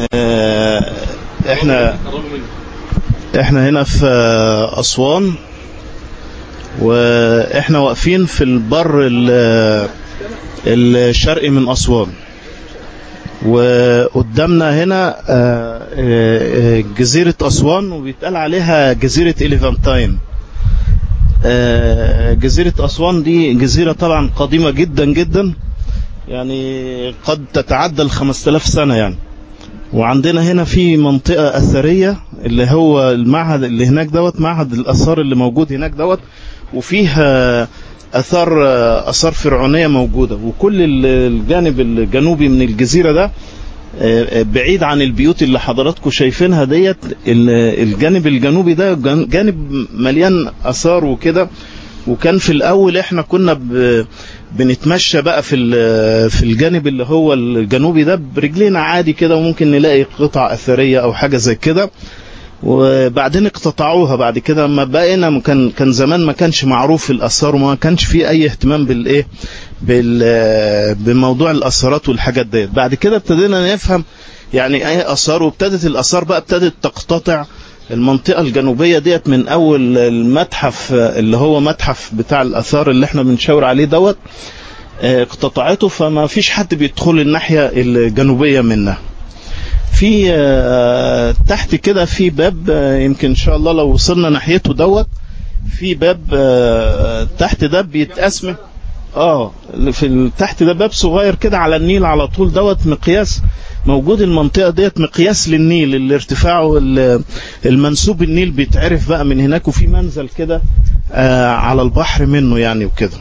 آه، احنا احنا هنا في اسوان واحنا واقفين في البر ال- الشرقي من اسوان وقدامنا هنا آه، آه، جزيرة اسوان وبيتقال عليها جزيرة اليفانتاين آه، جزيرة اسوان دي جزيرة طبعا قديمة جدا جدا يعني قد تتعدى ال 5000 سنة يعني وعندنا هنا في منطقة أثرية اللي هو المعهد اللي هناك دوت معهد الآثار اللي موجود هناك دوت وفيها آثار آثار فرعونية موجودة وكل ال- الجانب الجنوبي من الجزيرة ده آه، بعيد عن البيوت اللي حضراتكم شايفينها ديت ال- الجانب الجنوبي ده جان- جانب مليان آثار وكده وكان في الأول احنا كنا ب- بنتمشى بقى في ال- في الجانب اللي هو الجنوبي ده برجلينا عادي كده وممكن نلاقي قطع أثرية أو حاجة زي كده وبعدين اقتطعوها بعد كده لما بقينا كان كان زمان ما كانش معروف الاثار وما كانش فيه اي اهتمام بالايه بال بموضوع الاثارات والحاجات ديت بعد كده ابتدينا نفهم يعني ايه اثار وابتدت الاثار بقى ابتدت تقتطع المنطقة الجنوبية ديت من أول المتحف اللي هو متحف بتاع الآثار اللي احنا بنشاور عليه دوت اه، اقتطعته فما فيش حد بيدخل الناحية الجنوبية منها في اه، تحت كده في باب اه، يمكن إن شاء الله لو وصلنا ناحيته دوت في باب اه، تحت ده بيتقسم اه في ال- تحت ده باب صغير كده على النيل على طول دوت مقياس موجود المنطقة ديت مقياس للنيل اللي ارتفاعه ال- المنسوب النيل بيتعرف بقى من هناك وفي منزل كده آه على البحر منه يعني وكده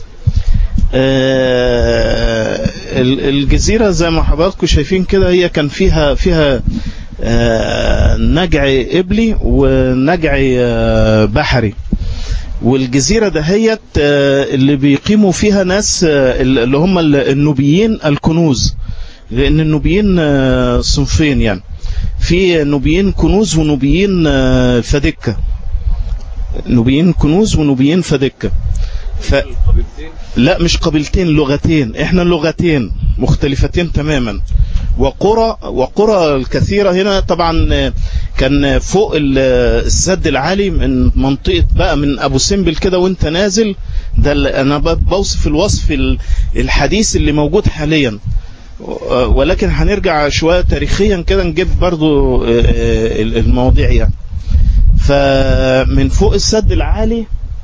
آه ال- الجزيرة زي ما حضراتكم شايفين كده هي كان فيها فيها آه نجع إبلي ونجع آه بحري والجزيرة دهيت آه، اللي بيقيموا فيها ناس آه، اللي هم ال- النوبيين الكنوز لأن النوبيين آه، صنفين يعني في نوبيين كنوز ونوبيين آه، فدكة نوبيين كنوز ونوبيين فدكة ف... لا مش قبيلتين لغتين احنا لغتين مختلفتين تماما وقرى وقرى الكثيرة هنا طبعا آه، كان فوق ال- السد العالي من منطقة بقى من أبو سمبل كده وانت نازل ده ال- أنا ب- بوصف الوصف ال- الحديث اللي موجود حاليا و- ولكن هنرجع شوية تاريخيا كده نجيب برضو آه، آه، المواضيع يعني فمن فوق السد العالي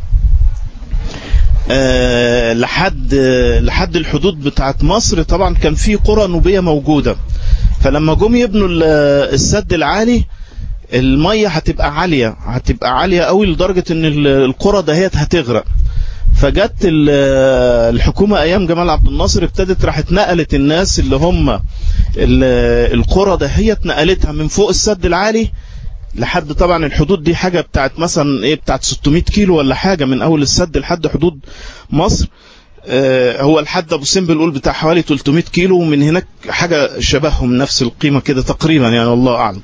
آه، لحد آه، لحد الحدود بتاعت مصر طبعا كان في قرى نوبية موجودة فلما جم يبنوا ال- السد العالي المية هتبقى عالية هتبقى عالية قوي لدرجة ان ال- القرى دهيت هتغرق فجت ال- الحكومة ايام جمال عبد الناصر ابتدت راحت نقلت الناس اللي هم ال- القرى دهيت نقلتها من فوق السد العالي لحد طبعا الحدود دي حاجة بتاعت مثلا ايه بتاعت 600 كيلو ولا حاجة من اول السد لحد حدود مصر آه، هو لحد ابو سمبل قول بتاع حوالي 300 كيلو ومن هناك حاجة شبههم نفس القيمة كده تقريبا يعني الله اعلم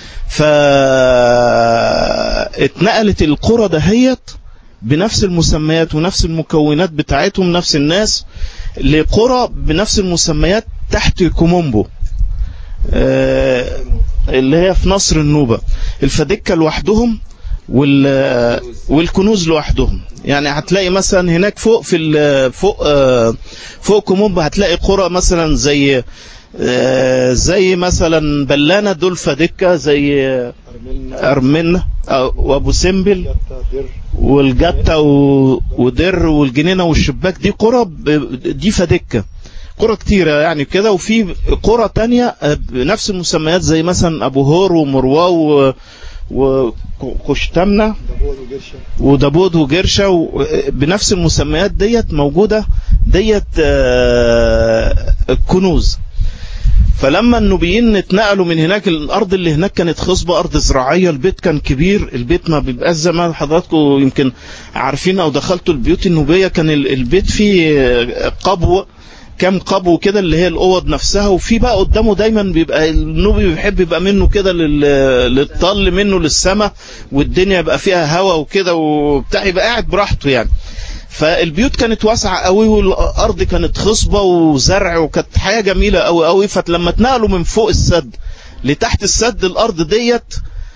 فاتنقلت القرى دهيت بنفس المسميات ونفس المكونات بتاعتهم نفس الناس لقرى بنفس المسميات تحت كومومبو آه، اللي هي في نصر النوبة الفدكة لوحدهم وال والكنوز لوحدهم يعني هتلاقي مثلا هناك فوق في ال- فوق آه، فوق كومومبو هتلاقي قرى مثلا زي آه، زي مثلا بلانة دول فدكة زي أرمنة آه، وأبو سمبل والجتة و- ودر والجنينة والشباك دي قرى ب- دي فدكة قرى كتيرة يعني كده وفي قرى تانية آه، بنفس المسميات زي مثلا أبو هور ومرواه و- وكشتمنة ودابود وجرشة و- بنفس المسميات ديت موجودة ديت آه، الكنوز فلما النوبيين اتنقلوا من هناك الارض اللي هناك كانت خصبه ارض زراعيه البيت كان كبير البيت ما بيبقاش زي ما حضراتكم يمكن عارفين او دخلتوا البيوت النوبيه كان ال- البيت فيه قبو كام قبو كده اللي هي الاوض نفسها وفي بقى قدامه دايما بيبقى النوبي بيحب يبقى منه كده لل- للطل منه للسماء والدنيا يبقى فيها هواء وكده وبتاع يبقى قاعد براحته يعني فالبيوت كانت واسعه قوي والارض كانت خصبه وزرع وكانت حياه جميله قوي قوي فلما اتنقلوا من فوق السد لتحت السد الارض ديت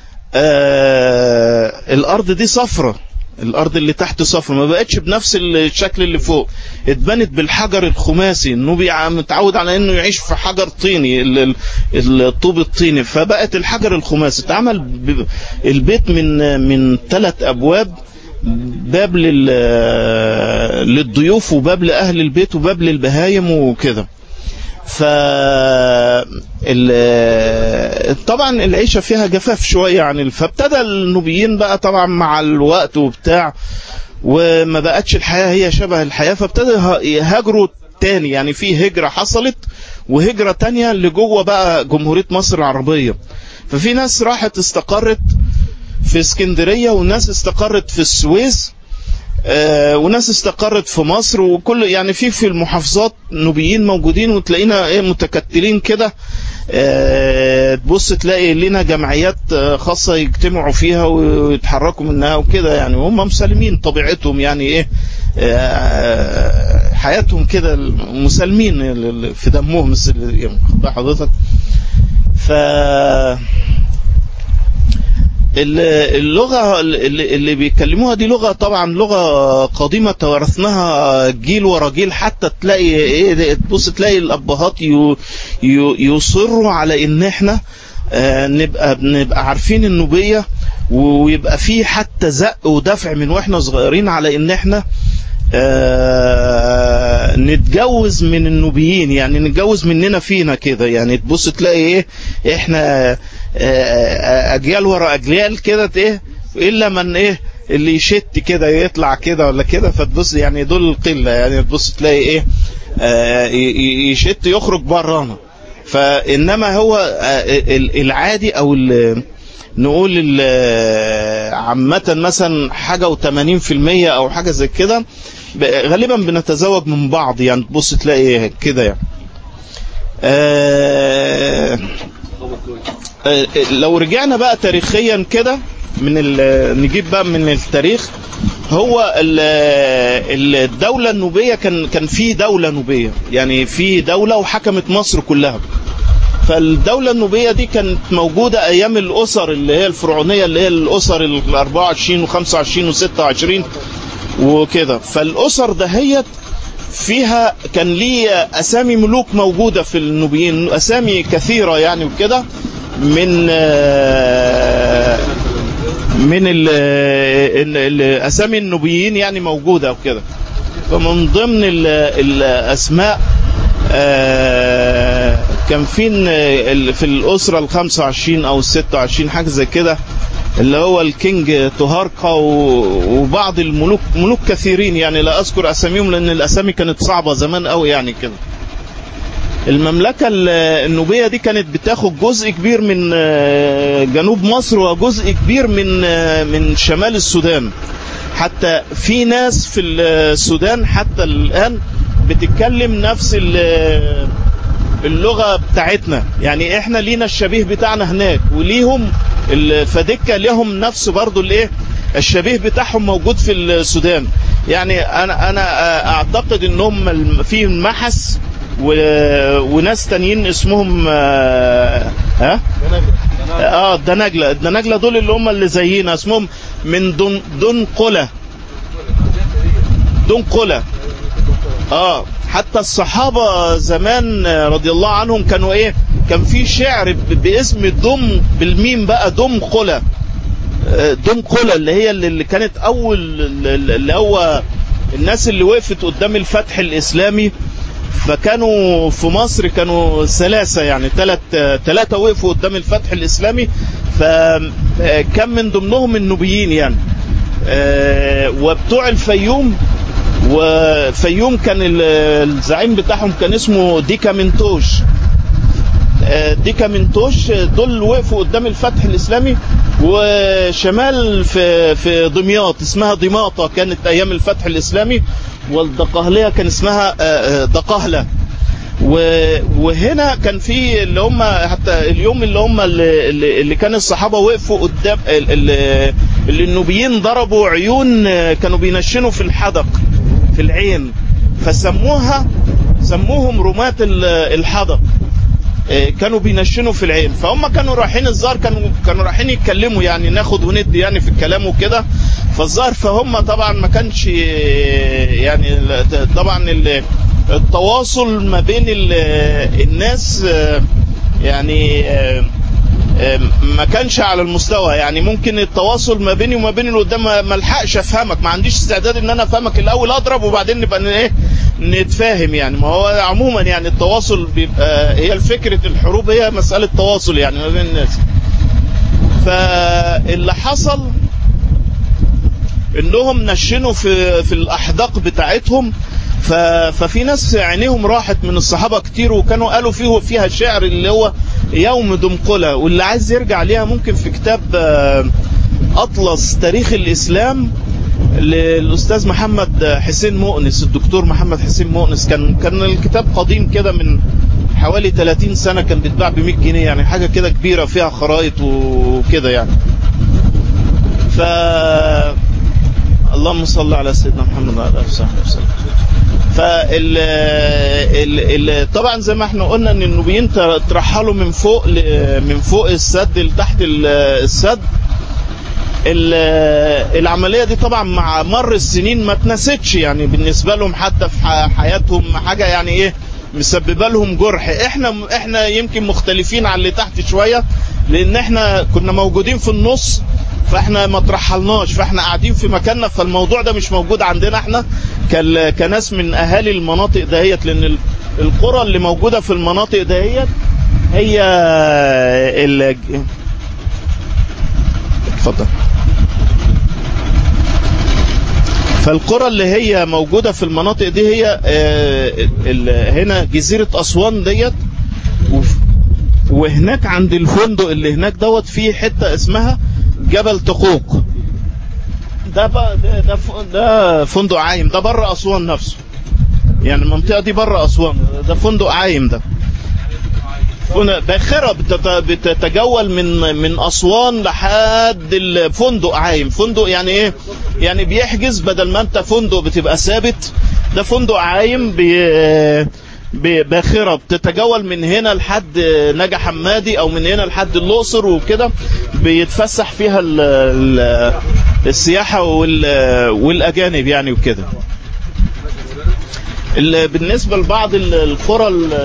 آه الارض دي صفرة الارض اللي تحت صفرة ما بقتش بنفس الشكل اللي فوق اتبنت بالحجر الخماسي النوبي متعود على انه يعيش في حجر طيني ال- ال- الطوب الطيني فبقت الحجر الخماسي اتعمل ب- البيت من من ثلاث ابواب باب لل للضيوف وباب لاهل البيت وباب للبهايم وكده ف ال- طبعا العيشة فيها جفاف شوية عن ال- فابتدى النوبيين بقى طبعا مع الوقت وبتاع وما بقتش الحياة هي شبه الحياة فابتدى ه- يهاجروا تاني يعني في هجرة حصلت وهجرة تانية اللي جوه بقى جمهورية مصر العربية ففي ناس راحت استقرت في اسكندرية وناس استقرت في السويس آه، وناس استقرت في مصر وكل يعني في في المحافظات نوبيين موجودين وتلاقينا ايه متكتلين كده آه، تبص تلاقي لنا جمعيات آه، خاصة يجتمعوا فيها ويتحركوا منها وكده يعني وهم مسالمين طبيعتهم يعني ايه آه، حياتهم كده مسالمين في دمهم يعني خد بال حضرتك ف اللغة اللي اللي بيتكلموها دي لغة طبعا لغة قديمة توارثناها جيل ورا جيل حتى تلاقي ايه تبص تلاقي الابهات يو- يو- يصروا على ان احنا آه، نبقى نبقى عارفين النوبية ويبقى في حتى زق ودفع من واحنا صغيرين على ان احنا آه، نتجوز من النوبيين يعني نتجوز مننا فينا كده يعني تبص تلاقي ايه احنا آه، اجيال ورا اجيال كده ايه الا من ايه اللي يشت كده يطلع كده ولا كده فتبص يعني دول القله يعني تبص تلاقي ايه آه، ي- ي- يشت يخرج برانا فانما هو آه، ال- العادي او ال- نقول ال- عامة مثلا حاجة و80% او حاجة زي كده ب- غالبا بنتزوج من بعض يعني تبص تلاقي كده يعني آه، آه، لو رجعنا بقى تاريخيا كده من ال- نجيب بقى من التاريخ هو ال- ال- الدولة النوبية كان كان في دولة نوبية يعني في دولة وحكمت مصر كلها فالدولة النوبية دي كانت موجودة أيام الأسر اللي هي الفرعونية اللي هي الأسر ال 24 و 25 و 26 وكده فالأسر دهيت فيها كان ليه أسامي ملوك موجودة في النوبيين أسامي كثيرة يعني وكده من آه، من ال- ال- ال- أسامي النوبيين يعني موجودة وكده فمن ضمن ال- الأسماء آه، كان في ال- في الأسرة ال 25 أو ال 26 حاجة زي كده اللي هو الكينج توهاركا و- وبعض الملوك ملوك كثيرين يعني لا أذكر أساميهم لأن الأسامي كانت صعبة زمان أوي يعني كده المملكة ال- النوبية دي كانت بتاخد جزء كبير من آه، جنوب مصر وجزء كبير من آه، من شمال السودان حتى في ناس في السودان حتى الآن بتتكلم نفس ال- اللغة بتاعتنا يعني احنا لينا الشبيه بتاعنا هناك وليهم الفدكة ليهم نفس برضو الايه الشبيه بتاعهم موجود في السودان يعني انا انا اعتقد انهم الم- في المحس و- وناس تانيين اسمهم آه، ها اه الدناجلة الدناجلة دول اللي هم اللي زينا اسمهم من دون دنقلة دنقلة اه حتى الصحابة زمان رضي الله عنهم كانوا ايه كان في شعر ب- باسم دم بالميم بقى دم قلة آه، دم قلة اللي هي اللي اللي كانت اول اللي هو الناس اللي وقفت قدام الفتح الاسلامي فكانوا في مصر كانوا ثلاثة يعني ثلاث ثلاثة وقفوا قدام الفتح الإسلامي فكان من ضمنهم النوبيين يعني آه، وبتوع الفيوم وفيوم كان ال- الزعيم بتاعهم كان اسمه ديكا منتوش آه، ديكا منتوش آه، دول وقفوا قدام الفتح الإسلامي وشمال في في دمياط اسمها ضماطة كانت أيام الفتح الإسلامي والدقهلية كان اسمها آه، آه، دقهلة و- وهنا كان في اللي هم حتى اليوم اللي هم اللي, اللي اللي كان الصحابة وقفوا قدام ال- ال- اللي النوبيين ضربوا عيون آه، كانوا بينشنوا في الحدق في العين فسموها سموهم رماة ال- الحدق كانوا بينشنوا في العين فهم كانوا رايحين الزار كانوا كانوا رايحين يتكلموا يعني ناخد وند يعني في الكلام وكده فالظاهر فهم طبعا ما كانش يعني طبعا التواصل ما بين الناس يعني ما كانش على المستوى يعني ممكن التواصل ما بيني وما بين اللي قدام ما الحقش افهمك ما عنديش استعداد ان انا افهمك الاول اضرب وبعدين نبقى ايه نتفاهم يعني ما هو عموما يعني التواصل بيبقى هي فكره الحروب هي مساله تواصل يعني ما بين الناس فاللي حصل انهم نشنوا في في الاحداق بتاعتهم ففي ناس عينيهم راحت من الصحابه كتير وكانوا قالوا فيه فيها شعر اللي هو يوم دمقله واللي عايز يرجع ليها ممكن في كتاب اطلس تاريخ الاسلام للاستاذ محمد حسين مؤنس الدكتور محمد حسين مؤنس كان كان الكتاب قديم كده من حوالي 30 سنه كان بيتباع ب 100 جنيه يعني حاجه كده كبيره فيها خرائط وكده يعني ف اللهم صل على سيدنا محمد وعلى اله وصحبه وسلم فال ال طبعا زي ما احنا قلنا ان النوبيين ترحلوا من فوق من فوق السد لتحت السد العمليه دي طبعا مع مر السنين ما اتنستش يعني بالنسبه لهم حتى في حياتهم حاجه يعني ايه مسببه لهم جرح احنا احنا يمكن مختلفين عن اللي تحت شويه لان احنا كنا موجودين في النص فاحنا ما ترحلناش فاحنا قاعدين في مكاننا فالموضوع ده مش موجود عندنا احنا كناس من اهالي المناطق دهيت لان القرى اللي موجوده في المناطق دهيت هي ال اتفضل فالقرى اللي هي موجودة في المناطق دي هي هنا جزيرة أسوان ديت وهناك عند الفندق اللي هناك دوت في حتة اسمها جبل تقوق ده بقى ده, ده, ده فندق عايم ده بره أسوان نفسه يعني المنطقة دي بره أسوان ده فندق عايم ده باخرة بتتجول من من أسوان لحد الفندق عايم فندق يعني إيه يعني بيحجز بدل ما أنت فندق بتبقى ثابت ده فندق عايم بي باخرة بتتجول من هنا لحد نجا حمادي او من هنا لحد الاقصر وكده بيتفسح فيها ال ال السياحة والاجانب يعني وكده بالنسبة لبعض القرى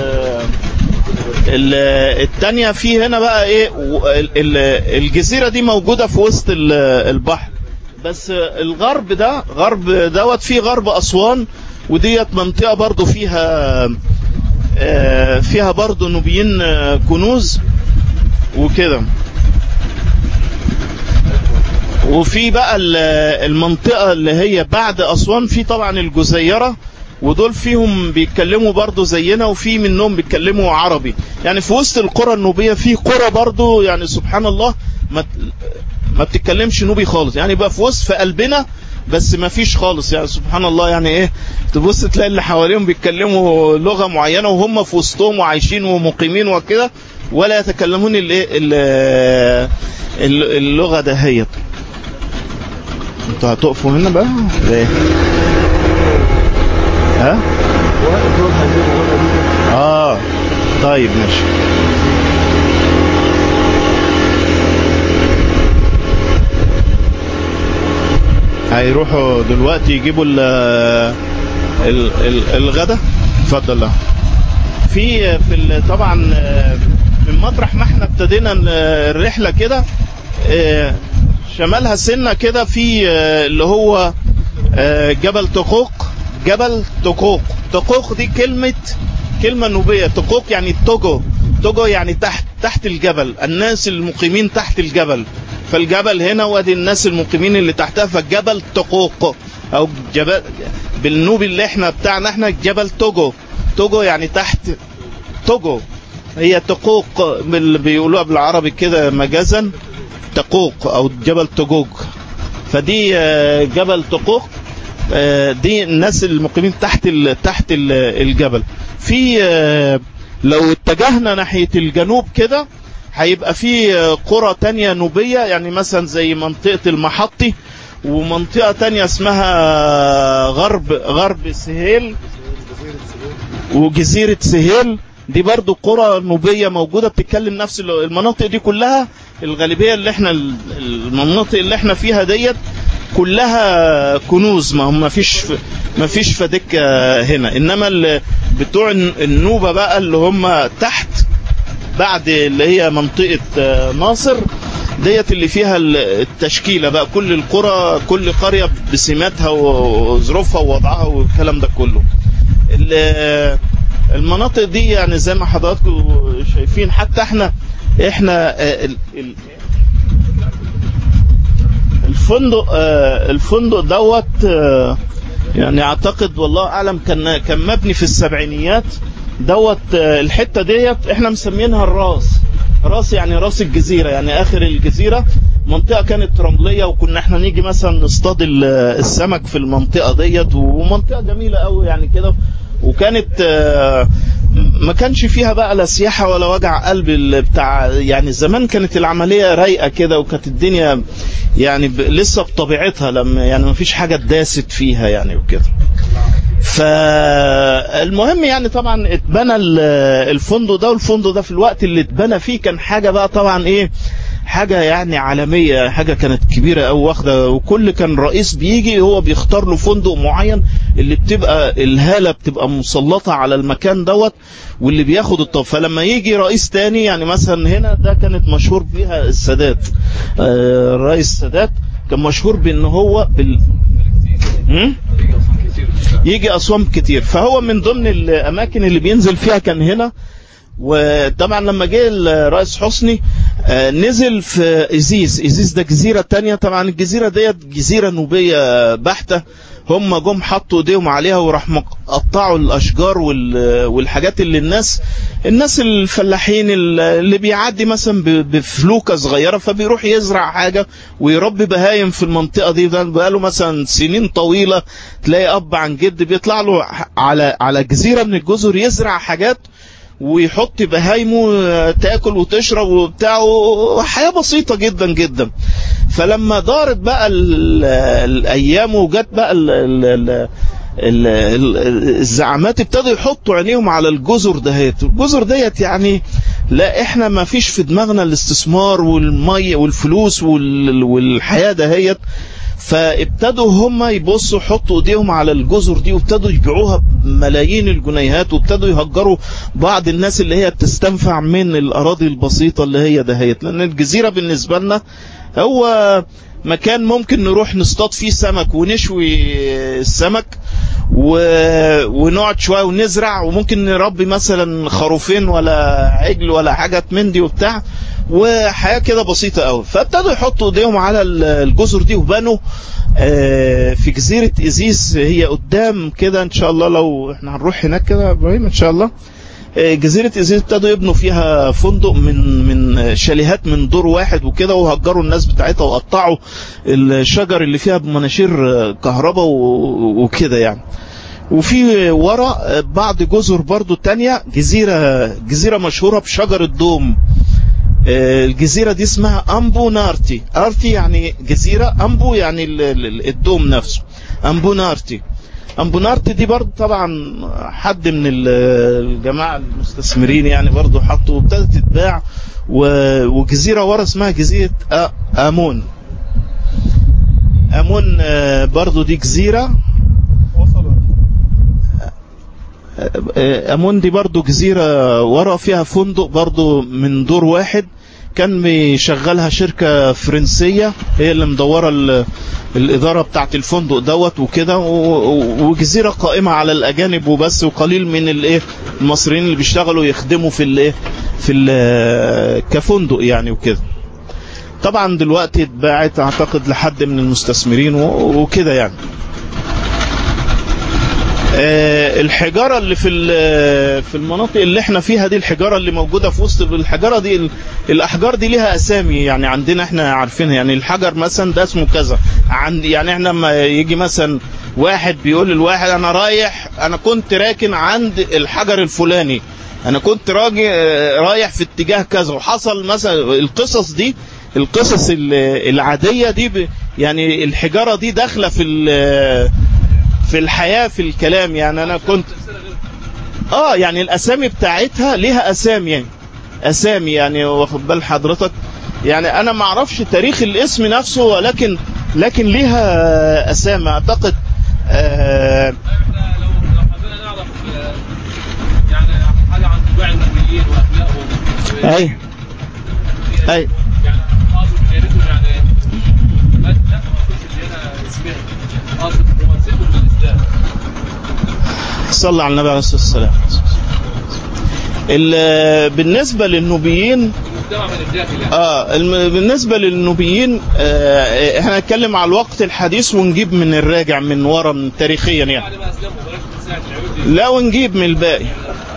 التانية في هنا بقى ايه الجزيرة دي موجودة في وسط البحر بس الغرب ده غرب دوت فيه غرب اسوان وديت منطقة برضو فيها فيها برضو نوبيين كنوز وكده وفي بقى المنطقة اللي هي بعد أسوان في طبعا الجزيرة ودول فيهم بيتكلموا برضو زينا وفي منهم بيتكلموا عربي يعني في وسط القرى النوبية في قرى برضو يعني سبحان الله ما ما بتتكلمش نوبي خالص يعني بقى في وسط في قلبنا بس ما فيش خالص يعني سبحان الله يعني ايه تبص تلاقي اللي حواليهم بيتكلموا لغة معينة وهم في وسطهم وعايشين ومقيمين وكده ولا يتكلمون الايه اللغة دهيت انتوا هتقفوا هنا بقى ايه ها اه طيب ماشي هيروحوا دلوقتي يجيبوا ال ال ال الغدا اتفضل لا في في طبعا من مطرح ما احنا ابتدينا الرحله كده شمالها سنه كده في اللي هو جبل تقوق جبل تقوق تقوق دي كلمه كلمه نوبيه تقوق يعني توجو توجو يعني تحت تحت الجبل الناس المقيمين تحت الجبل فالجبل هنا وادي الناس المقيمين اللي تحتها فالجبل تقوق او جبل بالنوبي اللي احنا بتاعنا احنا جبل توجو توجو يعني تحت توجو هي تقوق بيقولوها بالعربي كده مجازا تقوق او جبل تقوق فدي جبل تقوق دي الناس المقيمين تحت ال تحت ال الجبل في لو اتجهنا ناحية الجنوب كده هيبقى في قرى تانية نوبية يعني مثلا زي منطقة المحطي ومنطقة تانية اسمها غرب غرب سهيل وجزيرة سهيل دي برضو قرى نوبية موجودة بتتكلم نفس المناطق دي كلها الغالبية اللي احنا المناطق اللي احنا فيها ديت كلها كنوز ما هم ما فيش ما فيش فدك هنا انما بتوع النوبة بقى اللي هم تحت بعد اللي هي منطقة ناصر ديت اللي فيها التشكيلة بقى كل القرى كل قرية بسماتها وظروفها ووضعها والكلام ده كله المناطق دي يعني زي ما حضراتكم شايفين حتى احنا احنا الفندق الفندق دوت يعني اعتقد والله اعلم كان كان مبني في السبعينيات دوت الحته ديت احنا مسمينها الراس راس يعني راس الجزيره يعني اخر الجزيره منطقه كانت رمليه وكنا احنا نيجي مثلا نصطاد السمك في المنطقه ديت ومنطقه جميله قوي يعني كده وكانت ما كانش فيها بقى لا سياحة ولا وجع قلب بتاع يعني زمان كانت العملية رايقة كده وكانت الدنيا يعني لسه بطبيعتها لما يعني ما فيش حاجة داست فيها يعني وكده فالمهم يعني طبعا اتبنى الفندق ده والفندق ده في الوقت اللي اتبنى فيه كان حاجة بقى طبعا ايه حاجة يعني عالمية حاجة كانت كبيرة أو واخدة وكل كان رئيس بيجي هو بيختار له فندق معين اللي بتبقى الهالة بتبقى مسلطة على المكان دوت واللي بياخد الطب فلما يجي رئيس تاني يعني مثلا هنا ده كانت مشهور فيها السادات آه الرئيس السادات كان مشهور بان هو بال... يجي أسوان كتير فهو من ضمن الأماكن اللي بينزل فيها كان هنا وطبعا لما جه الرئيس حسني نزل في إزيز إزيز ده جزيرة تانية طبعا الجزيرة ديت جزيرة نوبية بحتة هم جم حطوا ايديهم عليها وراح قطعوا الاشجار والحاجات اللي الناس الناس الفلاحين اللي بيعدي مثلا بفلوكه صغيره فبيروح يزرع حاجه ويربي بهايم في المنطقه دي ده بقاله مثلا سنين طويله تلاقي اب عن جد بيطلع له على على جزيره من الجزر يزرع حاجات ويحط بهايمه تاكل وتشرب وبتاع حياه بسيطه جدا جدا فلما دارت بقى الايام وجت بقى ال ال ال الزعامات ابتدوا يحطوا عينيهم على الجزر دهيت الجزر ديت يعني لا احنا ما فيش في دماغنا الاستثمار والمي والفلوس والحياه دهيت فابتدوا هم يبصوا يحطوا ايديهم على الجزر دي وابتدوا يبيعوها بملايين الجنيهات وابتدوا يهجروا بعض الناس اللي هي بتستنفع من الاراضي البسيطه اللي هي دهيت لان الجزيره بالنسبه لنا هو مكان ممكن نروح نصطاد فيه سمك ونشوي السمك و... ونقعد شويه ونزرع وممكن نربي مثلا خروفين ولا عجل ولا حاجات من دي وبتاع وحياه كده بسيطه قوي فابتدوا يحطوا ايديهم على الجزر دي وبنوا في جزيره ازيس هي قدام كده ان شاء الله لو احنا هنروح هناك كده ابراهيم ان شاء الله جزيرة إزيز ابتدوا يبنوا فيها فندق من من شاليهات من دور واحد وكده وهجروا الناس بتاعتها وقطعوا الشجر اللي فيها بمناشير كهرباء وكده يعني وفي ورا بعض جزر برضو تانية جزيرة جزيرة مشهورة بشجر الدوم الجزيرة دي اسمها أمبو نارتي أرتي يعني جزيرة أمبو يعني الدوم نفسه أمبو نارتي امبونارت دي برضه طبعا حد من الجماعه المستثمرين يعني برضه حطوا وابتدت تتباع وجزيره ورا اسمها جزيره امون امون برضه دي جزيره امون دي برضه جزيره ورا فيها فندق برضه من دور واحد كان بيشغلها شركة فرنسية هي اللي مدورة الإدارة بتاعت الفندق دوت وكده وجزيرة قائمة على الأجانب وبس وقليل من الايه المصريين اللي بيشتغلوا يخدموا في الايه في ال كفندق يعني وكده طبعا دلوقتي اتباعت اعتقد لحد من المستثمرين وكده يعني الحجارة اللي في في المناطق اللي احنا فيها دي الحجارة اللي موجودة في وسط الحجارة دي الأحجار دي ليها أسامي يعني عندنا احنا عارفينها يعني الحجر مثلا ده اسمه كذا عند يعني احنا لما يجي مثلا واحد بيقول للواحد أنا رايح أنا كنت راكن عند الحجر الفلاني أنا كنت راجي رايح في اتجاه كذا وحصل مثلا القصص دي القصص العادية دي يعني الحجارة دي داخلة في في الحياة في الكلام يعني أنا كنت اه يعني الاسامي بتاعتها ليها اسامي يعني اسامي يعني واخد بال حضرتك يعني انا ما اعرفش تاريخ الاسم نفسه ولكن لكن ليها اسامي اعتقد آه احنا لو لو حبينا نعرف آه، يعني حاجه عن طباع المهريين واخلاقهم اي اي يعني اقصد ديانتهم يعني ما لا ما اقصدش الديانه اسمها اقصد ممارستهم للاسلام صلى على النبي عليه الصلاه والسلام ال- بالنسبه للنوبيين المجتمع من الداخل يعني اه الم- بالنسبه للنوبيين آه احنا هنتكلم على الوقت الحديث ونجيب من الراجع من ورا من تاريخيا يعني بعد ما اسلموا بلاش من ساعه العود دي لا ونجيب من الباقي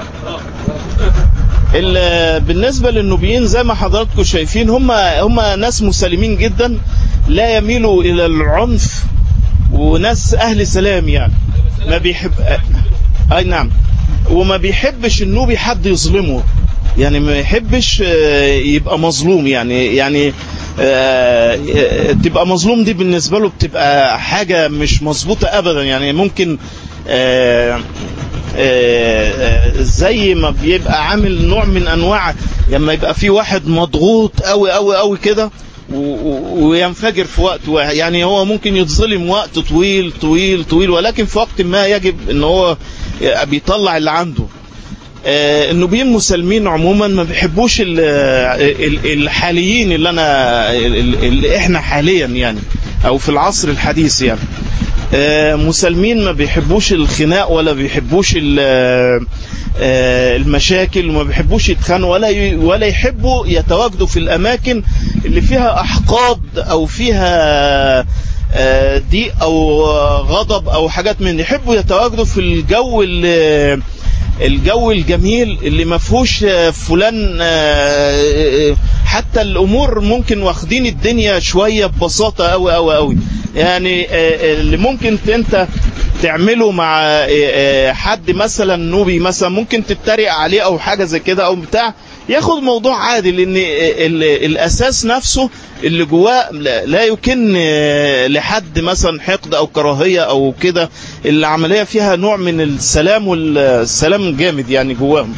ال- بالنسبة للنوبيين زي ما حضراتكم شايفين هم هم ناس مسالمين جدا لا يميلوا إلى العنف وناس أهل سلام يعني ما بيحب أي نعم وما بيحبش النوبي حد يظلمه يعني ما يحبش آه، يبقى مظلوم يعني يعني آه، آه، تبقى مظلوم دي بالنسبة له بتبقى حاجة مش مظبوطة أبدا يعني ممكن آه، آه، آه، زي ما بيبقى عامل نوع من انواع لما يبقى في واحد مضغوط قوي قوي قوي كده و- و- وينفجر في وقت واحد يعني هو ممكن يتظلم وقت طويل طويل طويل ولكن في وقت ما يجب ان هو بيطلع اللي عنده آه، النوبيين مسالمين عموما ما بيحبوش ال- ال- الحاليين اللي انا ال- اللي احنا حاليا يعني او في العصر الحديث يعني آه، مسالمين ما بيحبوش الخناق ولا بيحبوش ال- آه، المشاكل وما بيحبوش يتخانقوا ولا ي- ولا يحبوا يتواجدوا في الاماكن اللي فيها احقاد او فيها آه، ضيق او آه، غضب او حاجات من يحبوا يتواجدوا في الجو اللي الجو الجميل اللي ما فيهوش آه، فلان آه، آه، حتى الامور ممكن واخدين الدنيا شويه ببساطه قوي قوي قوي يعني آه، آه، اللي ممكن انت تعمله مع آه، آه، حد مثلا نوبي مثلا ممكن تتريق عليه او حاجه زي كده او بتاع ياخد موضوع عادي لان ال- الاساس نفسه اللي جواه لا لا يكن آه، لحد مثلا حقد او كراهيه او كده العمليه فيها نوع من السلام والسلام جامد يعني جواهم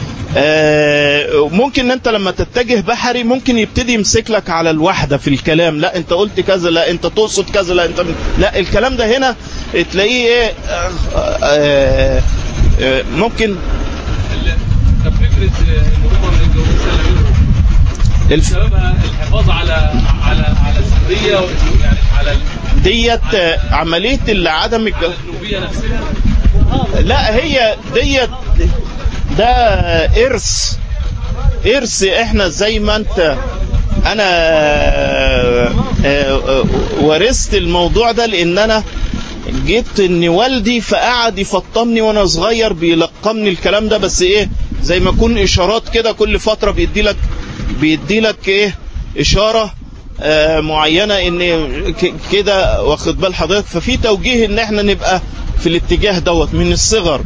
آه، ممكن انت لما تتجه بحري ممكن يبتدي يمسك لك على الوحده في الكلام لا انت قلت كذا لا انت تقصد كذا لا انت لا الكلام ده هنا تلاقيه ايه آه، آه، آه، ممكن ال- طب فكره آه، ان هم ما يتجوزوش الا منهم الف... سببها الحفاظ على على على السريه وإنه يعني على ال- ديت آه، عمليه اللي عدم الج... على النوبيه نفسها لا هي ديت ده ارث ارث احنا زي ما انت انا آه، آه، ورثت الموضوع ده لان انا جبت ان والدي فقعد يفطمني وانا صغير بيلقمني الكلام ده بس ايه زي ما يكون اشارات كده كل فتره بيدي لك بيدي لك ايه اشاره آه، معينه ان ك- كده واخد بال حضرتك ففي توجيه ان احنا نبقى في الاتجاه دوت من الصغر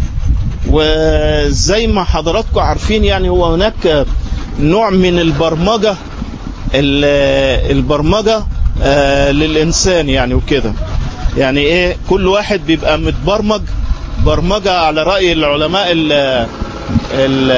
وزي ما حضراتكم عارفين يعني هو هناك نوع من البرمجة ال- البرمجة آه، للإنسان يعني وكده يعني إيه كل واحد بيبقى متبرمج برمجة على رأي العلماء ال ال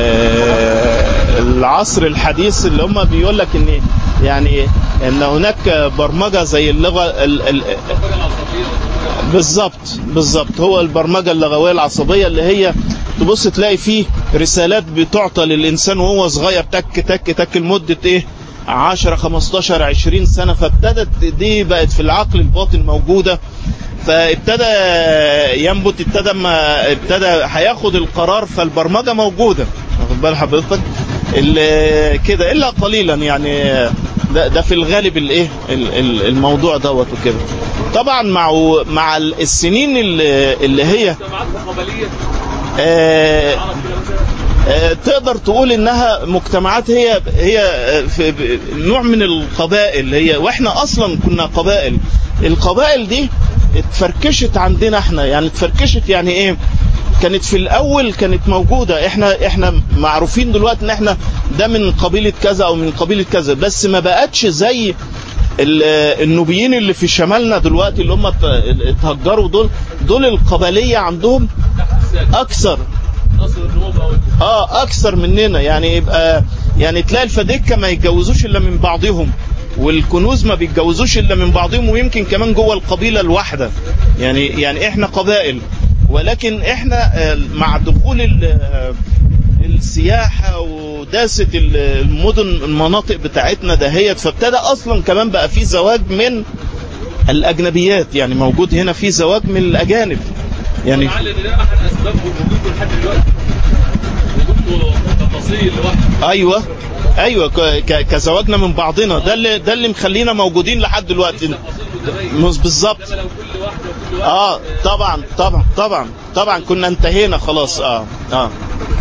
العصر الحديث اللي هم بيقول لك ان يعني ان هناك برمجه زي اللغه ال- ال- الطاقه العصبيه بالظبط بالظبط هو البرمجه اللغويه العصبيه اللي هي تبص تلاقي فيه رسالات بتعطى للانسان وهو صغير تك تك تك لمده ايه 10 15 20 سنه فابتدت دي بقت في العقل الباطن موجوده فابتدى ينبت ابتدى ما ابتدى هياخد القرار فالبرمجه موجوده واخد بال حضرتك ال- كده الا قليلا يعني ده, ده في الغالب الايه ال- ال- الموضوع دوت وكده طبعا مع مع السنين اللي, اللي هي مجتمعات قبليه آه عرب كده مثلا آه، تقدر تقول انها مجتمعات هي هي آه، في ب- نوع من القبائل هي واحنا اصلا كنا قبائل القبائل دي اتفركشت عندنا احنا يعني اتفركشت يعني ايه كانت في الاول كانت موجوده احنا احنا معروفين دلوقتي ان احنا ده من قبيله كذا او من قبيله كذا بس ما بقتش زي ال- النوبيين اللي في شمالنا دلوقتي اللي هم ات- اتهجروا دول دول القبليه عندهم اكثر اصل النمو او اه اكثر مننا يعني يبقى يعني تلاقي الفدكه ما يتجوزوش الا من بعضهم والكنوز ما بيتجوزوش الا من بعضهم ويمكن كمان جوه القبيله الواحده يعني يعني احنا قبائل ولكن احنا آه، مع دخول ال- آه، السياحه وداسه ال- المدن المناطق بتاعتنا دهيت فابتدى اصلا كمان بقى في زواج من الاجنبيات يعني موجود هنا في زواج من الاجانب يعني لعل ان ده احد اسباب وجودكم لحد دلوقتي وجودكم تفاصيل لوحده ايوه ايوه ك- ك- كزواجنا من بعضنا ده اللي ده اللي مخلينا موجودين لحد دلوقتي تفاصيل متباينه مش بالظبط انما لو كل واحده وكل واحد اه طبعا طبعا طبعا طبعا كنا انتهينا خلاص اه اه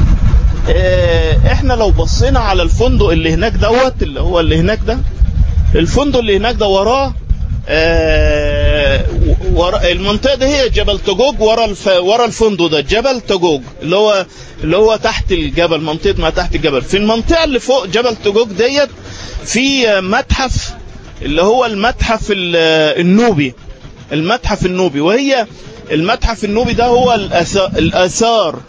إيه، احنا لو بصينا على الفندق اللي هناك دوت اللي هو اللي هناك ده الفندق اللي هناك ده وراه آه ورا المنطقه دي هي جبل تجوج ورا الف ورا الفندق ده جبل تجوج اللي هو اللي هو تحت الجبل منطقه ما تحت الجبل في المنطقه اللي فوق جبل تجوج ديت في آه، متحف اللي هو المتحف ال- آه، النوبي المتحف النوبي وهي المتحف النوبي ده هو الأثا- الاثار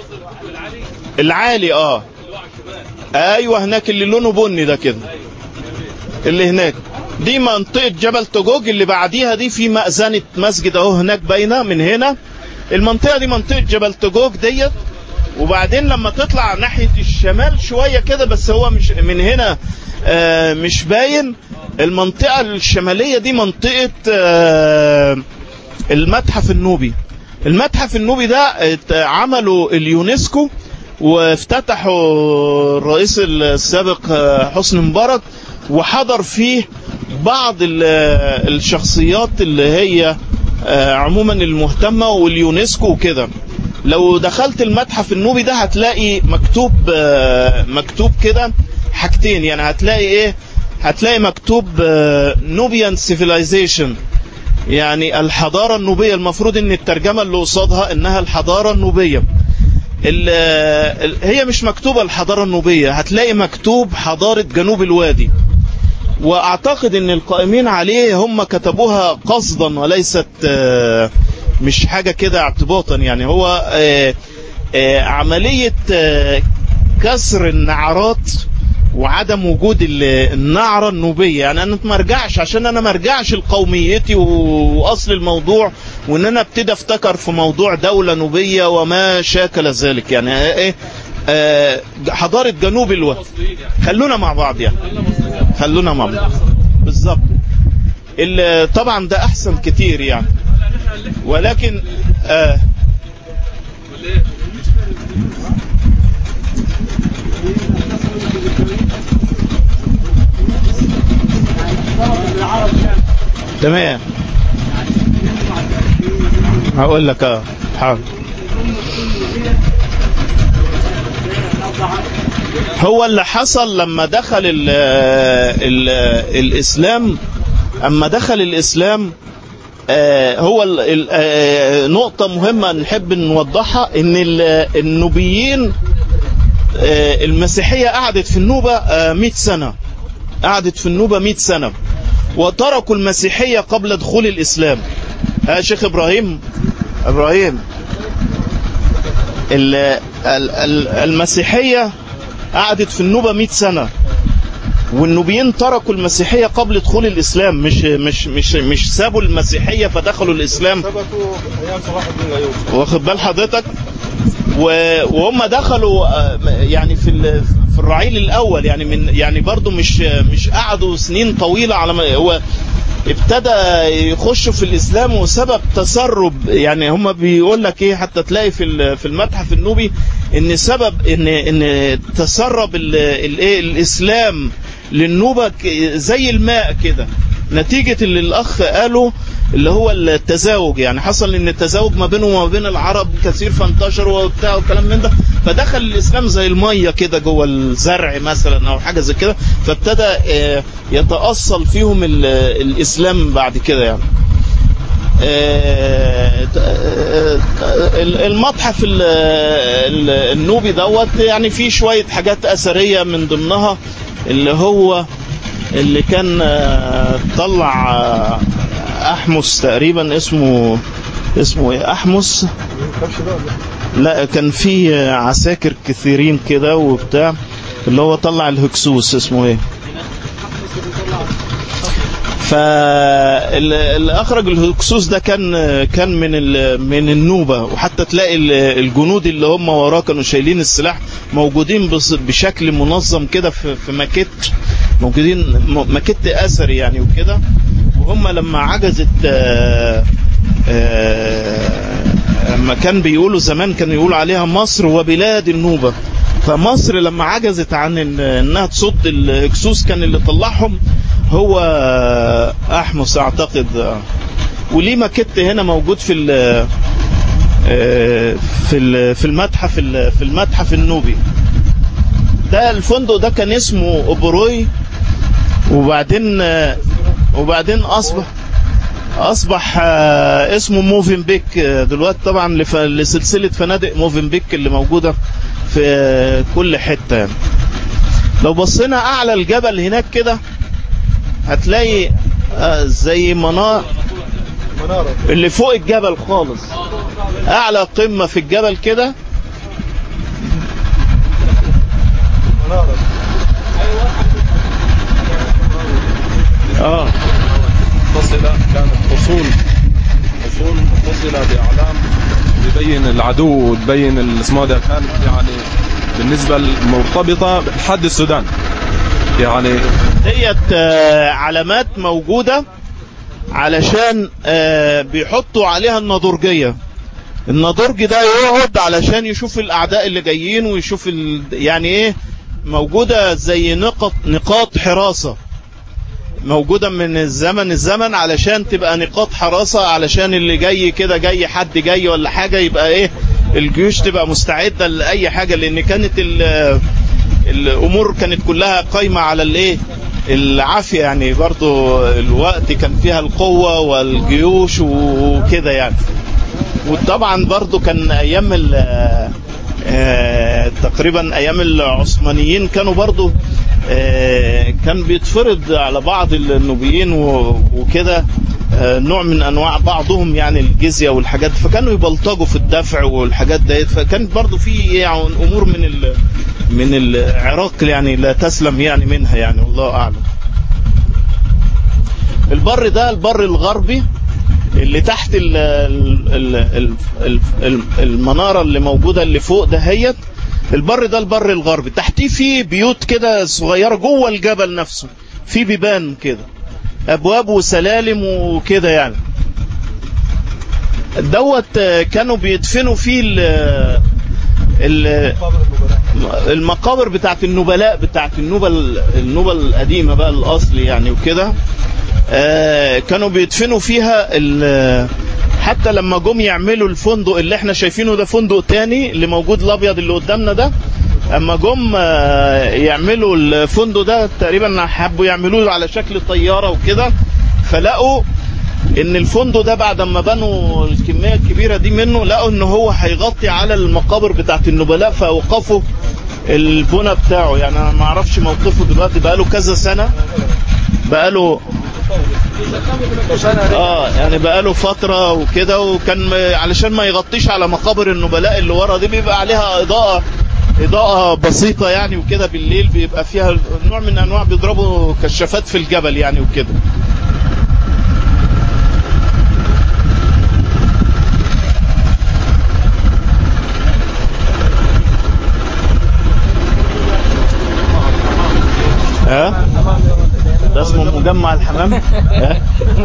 العالي اه ايوه هناك اللي لونه بني ده كده اللي هناك دي منطقة جبل توجوج اللي بعديها دي في مأذنة مسجد اهو هناك باينة من هنا المنطقة دي منطقة جبل توجوج ديت وبعدين لما تطلع ناحية الشمال شوية كده بس هو مش من هنا آه مش باين المنطقة الشمالية دي منطقة آه المتحف النوبي المتحف النوبي ده ات- عمله اليونسكو وافتتحه الرئيس السابق آه، حسني مبارك وحضر فيه بعض ال- الشخصيات اللي هي آه، عموما المهتمة واليونسكو وكده لو دخلت المتحف النوبي ده هتلاقي مكتوب آه، مكتوب كده حاجتين يعني هتلاقي ايه هتلاقي مكتوب نوبيان سيفيلايزيشن يعني الحضارة النوبية المفروض ان الترجمة اللي قصادها انها الحضارة النوبية ال- ال- هي مش مكتوبة الحضارة النوبية هتلاقي مكتوب حضارة جنوب الوادي واعتقد ان القائمين عليه هم كتبوها قصدا وليست آه، مش حاجة كده اعتباطا يعني هو آه، آه، عملية آه، كسر النعرات وعدم وجود ال- النعرة النوبية يعني انا ما ارجعش عشان انا ما ارجعش لقوميتي و- واصل الموضوع وان انا ابتدي افتكر في موضوع دولة نوبية وما شاكل ذلك يعني ايه آه، حضارة جنوب الوادي مصريين يعني خلونا مع بعض يعني كلنا مصريين خلونا مع ولا بعض احسن بالظبط ال- طبعا ده احسن كتير يعني ولكن آه ولا ايه تمام هقول لك اه حاضر هو اللي حصل لما دخل ال ال الاسلام اما دخل الاسلام آه، هو ال- ال- آه، نقطة مهمة نحب نوضحها ان ال- النوبيين آه، المسيحية قعدت في النوبة آه، 100 سنة قعدت في النوبة 100 سنة وتركوا المسيحية قبل دخول الإسلام ها شيخ إبراهيم إبراهيم ال- ال- ال- المسيحية قعدت في النوبة 100 سنة والنوبيين تركوا المسيحية قبل دخول الإسلام مش مش مش مش سابوا المسيحية فدخلوا الإسلام ثبتوا ايام صلاح الدين الايوبي واخد بال حضرتك و- وهم دخلوا آه، يعني في ال- في الرعيل الاول يعني من يعني برضو مش مش قعدوا سنين طويله على ما هو ابتدى يخشوا في الاسلام وسبب تسرب يعني هم بيقول لك ايه حتى تلاقي في ال- في المتحف النوبي ان سبب ان ان تسرب ال- الايه الاسلام للنوبه ك- زي الماء كده نتيجه اللي الاخ قاله اللي هو التزاوج يعني حصل ان التزاوج ما بينه وما بين العرب كثير فانتشر وبتاع وكلام من ده فدخل الاسلام زي الميه كده جوه الزرع مثلا او حاجه زي كده فابتدى آه، يتاصل فيهم ال- الاسلام بعد كده يعني آه، آه، المتحف ال- ال- النوبي دوت يعني فيه شويه حاجات اثريه من ضمنها اللي هو اللي كان آه، طلع آه، احمس تقريبا اسمه اسمه ايه احمس الكبش ده ولا لا كان في عساكر كثيرين كده وبتاع اللي هو طلع الهكسوس اسمه ايه فاللي اخرج الهكسوس ده كان كان من ال- من النوبه وحتى تلاقي ال- الجنود اللي هم وراه كانوا شايلين السلاح موجودين بص- بشكل منظم كده في في ماكيت موجودين م- ماكيت اثري يعني وكده وهم لما عجزت آه، آه، لما كان بيقولوا زمان كانوا يقولوا عليها مصر وبلاد النوبه فمصر لما عجزت عن إن- انها تصد الهكسوس كان اللي طلعهم هو احمس اعتقد وليه ماكيت هنا موجود في ال في ال- في المتحف ال- في المتحف النوبي ده الفندق ده كان اسمه اوبروي وبعدين وبعدين اصبح اصبح آه، اسمه موفنبيك آه، دلوقتي طبعا لف- لسلسله فنادق موفنبيك اللي موجوده في آه، كل حته يعني لو بصينا اعلى الجبل هناك كده هتلاقي آه، زي منار منارة اللي فوق الجبل خالص اعلى قمه في الجبل كده منارة اه متصلة كانت فصول فصول متصلة بأعلام تبين العدو وتبين ال- اسمه ده كانت يعني بالنسبة مرتبطة بحد السودان يعني ديت آه، علامات موجودة علشان آه، بيحطوا عليها النضورجية النضورج ده يقعد علشان يشوف الأعداء اللي جايين ويشوف ال... يعني إيه موجودة زي نقط نقاط حراسة موجودة من الزمن الزمن علشان تبقى نقاط حراسة علشان اللي جاي كده جاي حد جاي ولا حاجة يبقى إيه الجيوش تبقى مستعدة لأي حاجة لأن كانت ال... الامور كانت كلها قايمه على الايه العافيه يعني برضو الوقت كان فيها القوه والجيوش وكده يعني وطبعا برضو كان ايام ال- آه، تقريبا ايام العثمانيين كانوا برضو آه، كان بيتفرض على بعض النوبيين و- وكده آه، نوع من انواع بعضهم يعني الجزيه والحاجات فكانوا يبلطجوا في الدفع والحاجات ديت فكانت برضو في يعني امور من ال من العراق يعني لا تسلم يعني منها يعني والله اعلم البر ده البر الغربي اللي تحت ال ال ال ال ال المنارة اللي موجودة اللي فوق دهيت البر ده البر الغربي تحتيه في بيوت كده صغيرة جوه الجبل نفسه في بيبان كده ابواب وسلالم وكده يعني دوت آه، كانوا بيدفنوا فيه ال ال مقابر النبلاء المقابر بتاعت النبلاء بتاعت النوبة النوبة القديمة بقى الأصلي يعني وكده آه، كانوا بيدفنوا فيها ال- حتى لما جم يعملوا الفندق اللي احنا شايفينه ده فندق تاني اللي موجود الابيض اللي قدامنا ده اما جم آه، يعملوا الفندق ده تقريبا حبوا يعملوه على شكل طياره وكده فلقوا ان الفندق ده بعد ما بنوا الكميه الكبيره دي منه لقوا ان هو هيغطي على المقابر بتاعت النبلاء فاوقفوا البنى بتاعه يعني انا ما اعرفش موقفه دلوقتي بقاله كذا سنه بقاله اه يعني بقاله فتره وكده وكان م- علشان ما يغطيش على مقابر النبلاء اللي ورا دي بيبقى عليها اضاءه اضاءه بسيطه يعني وكده بالليل بيبقى فيها نوع من انواع بيضربوا كشافات في الجبل يعني وكده ها ده اسمه مجمع الحمام ها؟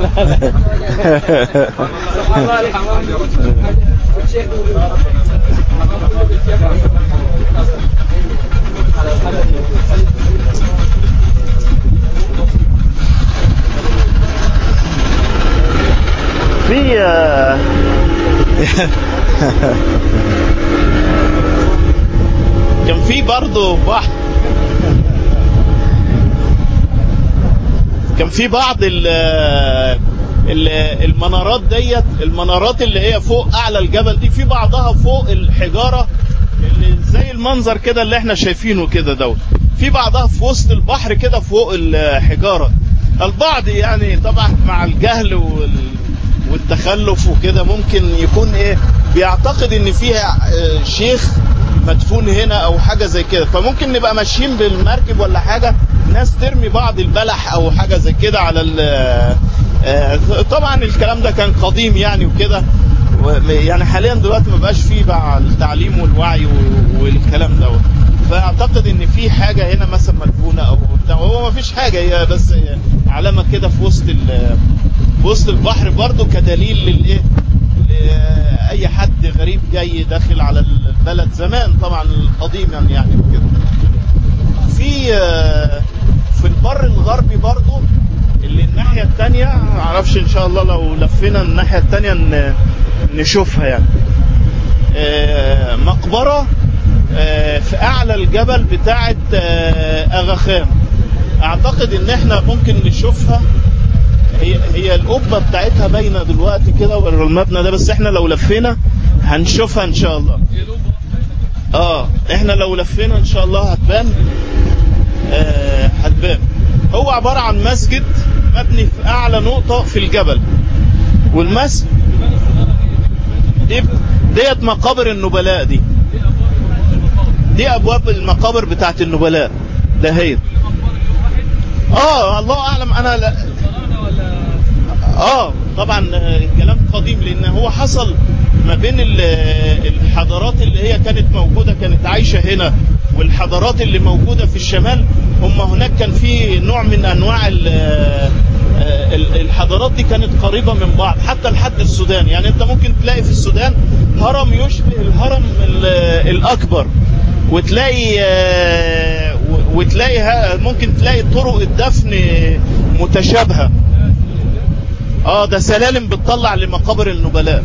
في آه، كان في برضه بحر كان في بعض ال ال- المنارات ديت المنارات اللي هي فوق اعلى الجبل دي في بعضها فوق الحجاره اللي زي المنظر كده اللي احنا شايفينه كده دوت في بعضها في وسط البحر كده فوق الحجاره البعض يعني طبعا مع الجهل وال والتخلف وكده ممكن يكون ايه بيعتقد ان فيها آه، شيخ مدفون هنا او حاجه زي كده فممكن نبقى ماشيين بالمركب ولا حاجه ناس ترمي بعض البلح او حاجه زي كده على ال- آه، طبعا الكلام ده كان قديم يعني وكده و- يعني حاليا دلوقتي ما بقاش فيه بقى التعليم والوعي و- والكلام دوت فاعتقد ان في حاجه هنا مثلا مدفونه او بتاع هو ما فيش حاجه هي بس علامه كده في وسط ال- في وسط البحر برضو كدليل للايه اي حد غريب جاي داخل على البلد زمان طبعا قديما يعني وكده في آه، في البر الغربي برضو اللي الناحية التانية معرفش ان شاء الله لو لفينا الناحية التانية ن- نشوفها يعني آه، مقبرة آه، في اعلى الجبل بتاعة آه، اغاخان اعتقد ان احنا ممكن نشوفها هي هي القبه بتاعتها باينه دلوقتي كده ورا المبنى ده بس احنا لو لفينا هنشوفها ان شاء الله اه احنا لو لفينا ان شاء الله هتبان آه هتبان هو عباره عن مسجد مبني في اعلى نقطه في الجبل والمسجد دي ديت مقابر النبلاء دي دي ابواب المقابر بتاعت النبلاء ده هي اه الله اعلم انا لا اه طبعا آه، الكلام قديم لان هو حصل ما بين ال- الحضارات اللي هي كانت موجوده كانت عايشه هنا والحضارات اللي موجوده في الشمال هم هناك كان في نوع من انواع ال- آه، ال- الحضارات دي كانت قريبه من بعض حتى لحد السودان يعني انت ممكن تلاقي في السودان هرم يشبه الهرم ال- الاكبر وتلاقي آه، و- وتلاقي ها- ممكن تلاقي طرق الدفن متشابهه اه ده سلالم بتطلع لمقابر النبلاء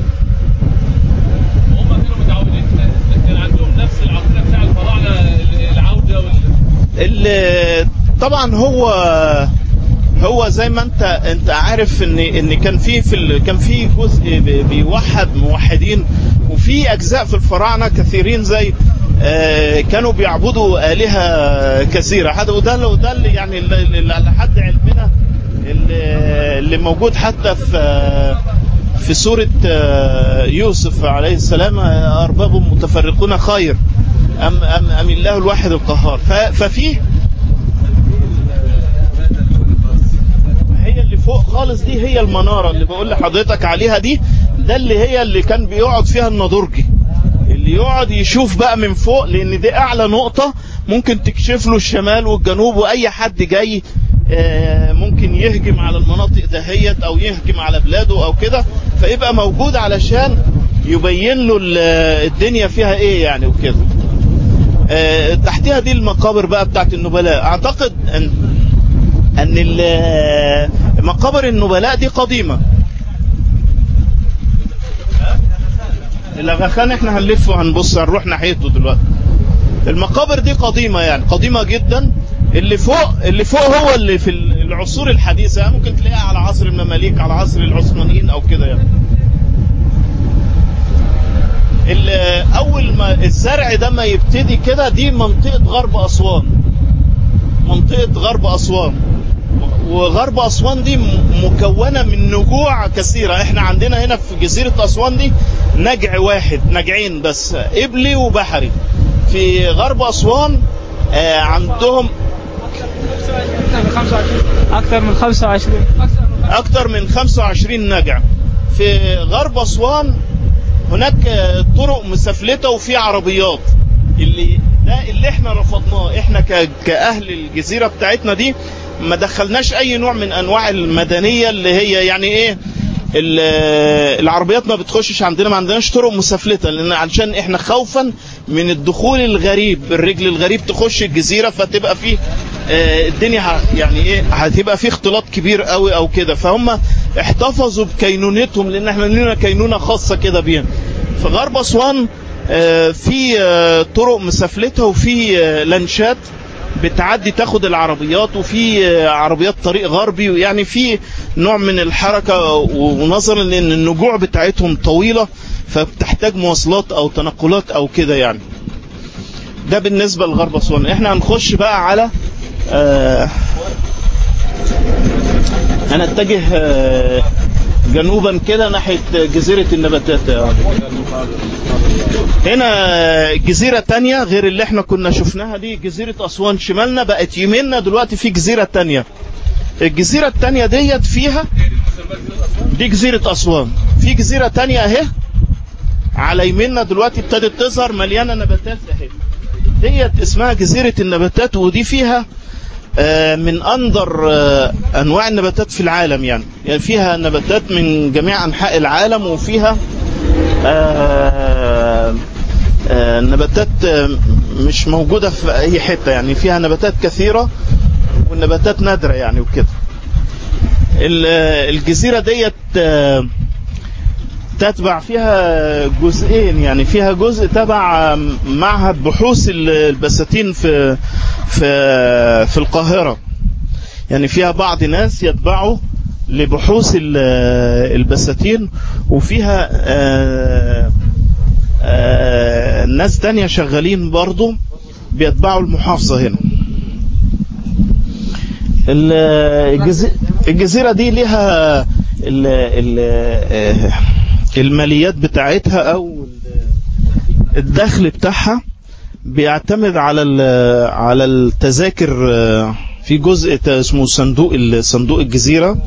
هم كانوا متعودين كان عندهم نفس العقيده بتاع الفراعنه العوده وال ال- طبعا هو هو زي ما انت انت عارف ان ان كان في في ال- كان في جزء بي- بيوحد موحدين وفي اجزاء في الفراعنه كثيرين زي آه، كانوا بيعبدوا الهه كثيره هذا وده وده اللي يعني اللي اللي على حد علمنا اللي اللي موجود حتى في في سوره آه، يوسف عليه السلام آه، ارباب متفرقون خير ام ام ام الله الواحد القهار ف- ففي هي اللي فوق خالص دي هي المنارة اللي بقول لحضرتك عليها دي ده اللي هي اللي كان بيقعد فيها النضرجي اللي يقعد يشوف بقى من فوق لان دي اعلى نقطة ممكن تكشف له الشمال والجنوب واي حد جاي آه، ممكن يهجم على المناطق دهيت او يهجم على بلاده او كده فيبقى موجود علشان يبين له ال- الدنيا فيها ايه يعني وكده آه، تحتها دي المقابر بقى بتاعت النبلاء اعتقد ان ان ال- مقابر النبلاء دي قديمة الاغاخان احنا هنلف وهنبص هنروح ناحيته دلوقتي المقابر دي قديمة يعني قديمة جدا اللي فوق اللي فوق هو اللي في العصور الحديثة يعني ممكن تلاقيها على عصر المماليك على عصر العثمانيين او كده يعني ال- اول ما الزرع ده ما يبتدي كده دي منطقة غرب اسوان منطقة غرب اسوان وغرب اسوان دي م- مكونه من نجوع كثيره احنا عندنا هنا في جزيره اسوان دي نجع واحد نجعين بس ابلي وبحري في غرب اسوان آه، عندهم أكثر من 25 اكتر من 25 نجع في غرب اسوان هناك آه، طرق مسفلته وفي عربيات اللي ده اللي احنا رفضناه احنا ك- كاهل الجزيره بتاعتنا دي ما دخلناش اي نوع من انواع المدنيه اللي هي يعني ايه ال- آه، العربيات ما بتخشش عندنا ما عندناش طرق مسفلته لان عشان احنا خوفا من الدخول الغريب الرجل الغريب تخش الجزيره فتبقى فيه آه، الدنيا ه- يعني ايه هتبقى في اختلاط كبير قوي او كده فهم احتفظوا بكينونتهم لان احنا لنا كينونه خاصه كده بيهم في غرب اسوان آه، في آه، طرق مسفلته وفي آه، لانشات بتعدي تاخد العربيات وفي آه، عربيات طريق غربي يعني في نوع من الحركه ونظرا لان النجوع بتاعتهم طويله فبتحتاج مواصلات او تنقلات او كده يعني ده بالنسبه لغرب اسوان احنا هنخش بقى على آه هنتجه آه جنوبا كده ناحية جزيرة النباتات يا هنا جزيرة تانية غير اللي احنا كنا شفناها دي جزيرة أسوان شمالنا بقت يميننا دلوقتي في جزيرة تانية الجزيرة التانية ديت فيها دي جزيرة أسوان في جزيرة تانية اهي على يميننا دلوقتي ابتدت تظهر مليانة نباتات اهي ديت اسمها جزيرة النباتات ودي فيها آه، من أندر آه، أنواع النباتات في العالم يعني يعني فيها نباتات من جميع أنحاء العالم وفيها آه، آه، نباتات آه، مش موجودة في أي حتة يعني فيها نباتات كثيرة والنباتات نادرة يعني وكده ال- آه، الجزيرة ديت آه، تتبع فيها جزئين يعني فيها جزء تبع معهد بحوث البساتين في في في القاهرة يعني فيها بعض ناس يتبعوا لبحوث ال- البساتين وفيها آه، آه، ناس تانية شغالين برضو بيتبعوا المحافظة هنا ال- الجزي- الجزيرة دي لها ال- ال- آه، الماليات بتاعتها او الدخل بتاعها بيعتمد على ال- على التذاكر آه، في جزء ت- اسمه صندوق ال- صندوق الجزيرة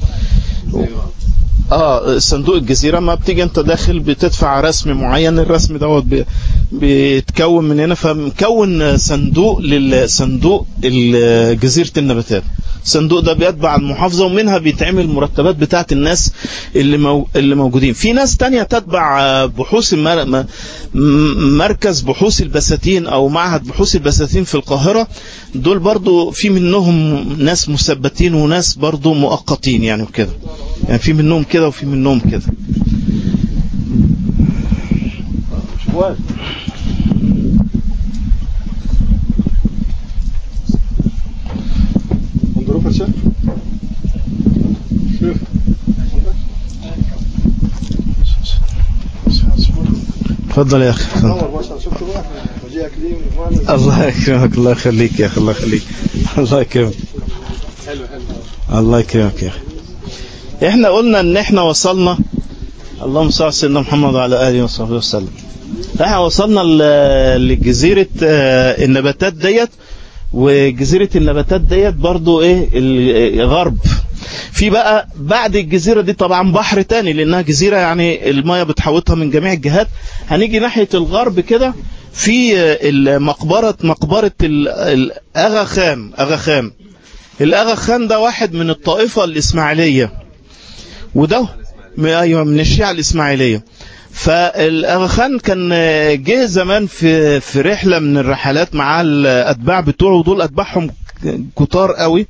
اه صندوق الجزيرة ما بتيجي انت داخل بتدفع رسم معين الرسم دوت بي- بيتكون من هنا فمكون صندوق للصندوق ال- جزيرة النباتات الصندوق ده بيتبع المحافظة ومنها بيتعمل المرتبات بتاعت الناس اللي مو اللي موجودين في ناس تانية تتبع آه، بحوث المر... م- م- مركز بحوث البساتين او معهد بحوث البساتين في القاهرة دول برضو في منهم ناس مثبتين وناس برضو مؤقتين يعني وكده يعني في منهم كده وفي منهم كده ظروف يا شيخ شيخ اتفضل يا اخي نور ما شاء الله شفتوا بقى وجيه كريم معنا الله يكرمك الله يخليك يا اخي الله يخليك الله يكرمك حلو حلو الله يكرمك يا اخي احنا قلنا ان احنا وصلنا اللهم صل على سيدنا محمد وعلى اله وصحبه وسلم احنا وصلنا ل- لجزيره آه، النباتات ديت وجزيره النباتات ديت برضو ايه الغرب في بقى بعد الجزيره دي طبعا بحر تاني لانها جزيره يعني المايه بتحوطها من جميع الجهات هنيجي ناحيه الغرب كده في آه، المقبره مقبره ال- الاغا خان اغا خان الاغا خان ده واحد من الطائفه الاسماعيليه وده م- ايوه من الشيعة الاسماعيليه فالاغا خان كان آه، جه زمان في في رحله من الرحلات مع الاتباع بتوعه ودول اتباعهم كتار قوي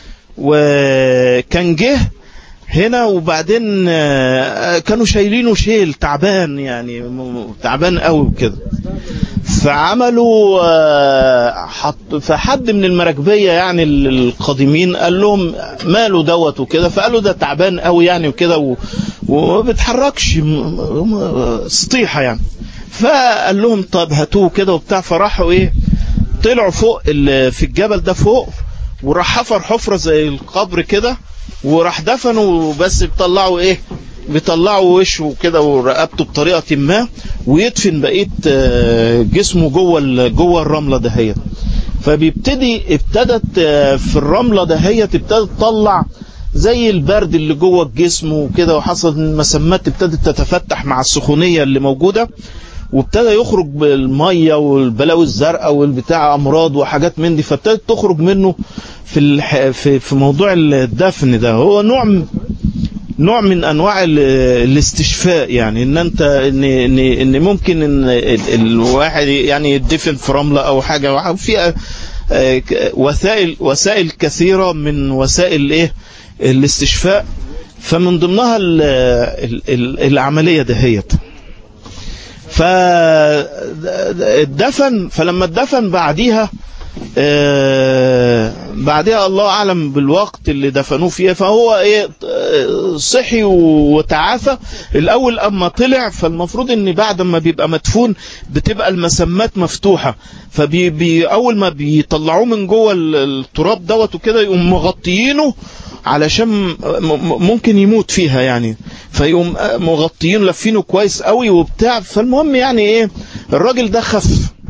وكان جه هنا وبعدين آه، كانوا شايلينه شيل تعبان يعني م- تعبان قوي وكده فعملوا آه، حط فحد من المراكبيه يعني ال- القادمين قال لهم ماله دوت وكده فقالوا ده تعبان قوي يعني وكده و- وما بيتحركش م- م- سطيحه يعني فقال لهم طب هاتوه كده وبتاع فراحوا ايه طلعوا فوق ال- في الجبل ده فوق وراح حفر حفره زي القبر كده وراح دفنوا بس بيطلعوا ايه بيطلعوا وشه كده ورقبته بطريقه ما ويدفن بقيه آه، جسمه جوه ال- جوه الرمله دهيت فبيبتدي ابتدت آه، في الرمله دهيت ابتدت تطلع زي البرد اللي جوه الجسم وكده وحصلت إن المسمات ابتدت تتفتح مع السخونيه اللي موجوده وابتدى يخرج بالميه والبلاوي الزرقاء والبتاع امراض وحاجات من دي فابتدت تخرج منه في الح... في في موضوع الدفن ده هو نوع م- نوع من انواع ال... الاستشفاء يعني ان انت ان ان, إن ممكن ان ال... الواحد يعني يدفن في رمله او حاجه في آه، ك- وسائل وسائل كثيره من وسائل ايه الاستشفاء فمن ضمنها ال... ال... ال... العمليه دهيت فالدفن فلما اتدفن بعديها آه، بعدها الله اعلم بالوقت اللي دفنوه فيه فهو ايه آه، صحي وتعافى الاول اما طلع فالمفروض ان بعد ما بيبقى مدفون بتبقى المسمات مفتوحه فبي بي اول ما بيطلعوه من جوه ال- التراب دوت وكده يقوم مغطيينه علشان م- م- ممكن يموت فيها يعني فيقوم مغطيين لافينه كويس قوي وبتاع فالمهم يعني ايه الراجل ده خف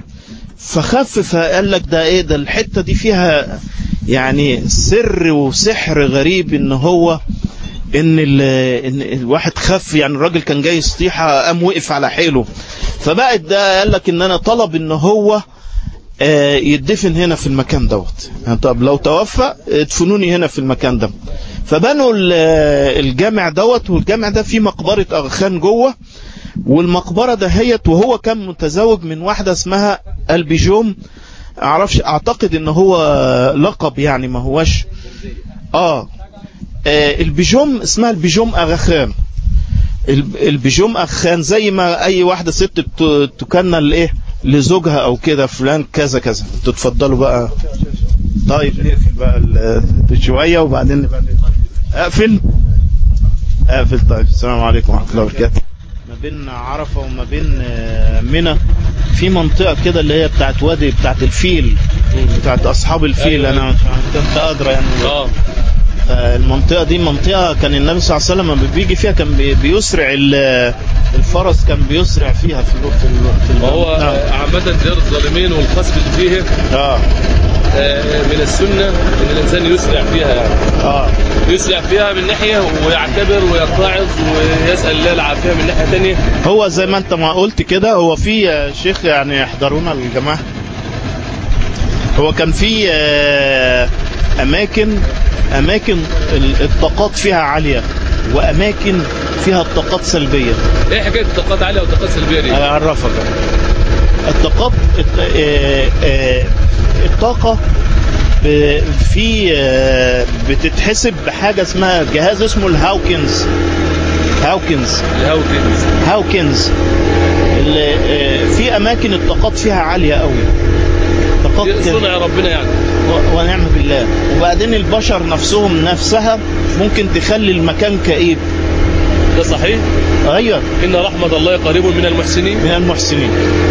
فخف فقال لك ده ايه ده الحته دي فيها يعني سر وسحر غريب ان هو ان ال ان الواحد خف يعني الراجل كان جاي يسطيحه قام وقف على حيله فبقت ده قال لك ان انا طلب ان هو آه، يدفن هنا في المكان دوت يعني طب لو توفى ادفنوني هنا في المكان ده فبنوا ال- الجامع دوت والجامع ده فيه مقبرة أغخان جوه والمقبرة دهيت وهو كان متزوج من واحدة اسمها البيجوم اعرفش اعتقد ان هو لقب يعني ما هوش اه, آه البيجوم اسمها البيجوم اغخان الب- البيجوم اغخان زي ما اي واحدة ست ت- تكنى لايه لزوجها او كده فلان كذا كذا انتوا تفضلوا بقى طيب نقفل بقى ال- شوية وبعدين نبقى اقفل اقفل طيب السلام عليكم ورحمة الله وبركاته ما بين عرفة وما بين آه، منى في منطقة كده اللي هي بتاعت وادي بتاعت الفيل بتاعت أصحاب الفيل أنا مش عارف أنت أدرى يعني اه آه، المنطقة دي منطقة كان النبي صلى الله عليه وسلم لما بيجي فيها كان بي- بيسرع ال- الفرس كان بيسرع فيها في الوقت في الوقت ما هو نعم. آه، عامة ديار الظالمين والقصف اللي فيه اه آه، من السنة ان الانسان يسرع فيها يعني اه يسرع فيها من ناحية ويعتبر ويتعظ ويسأل الله العافية من ناحية تانية هو زي ما انت ما قلت كده هو في آه، شيخ يعني يحضرونا الجماعة هو كان في آه، اماكن اماكن ال- الطاقات فيها عالية واماكن فيها الطاقات سلبية ايه حكاية الطاقات عالية والطاقات سلبية دي؟ اعرفك الطاقات الط- آه، آه، الطاقة ب- في آه، بتتحسب بحاجة اسمها جهاز اسمه الهاوكنز هاوكنز الهاوكنز هاوكنز اللي آه، في اماكن الطاقات فيها عاليه قوي طاقات دي صنع ربنا يعني و- ونعم بالله وبعدين البشر نفسهم نفسها ممكن تخلي المكان كئيب ده صحيح؟ ايوه ان رحمة الله قريب من المحسنين من المحسنين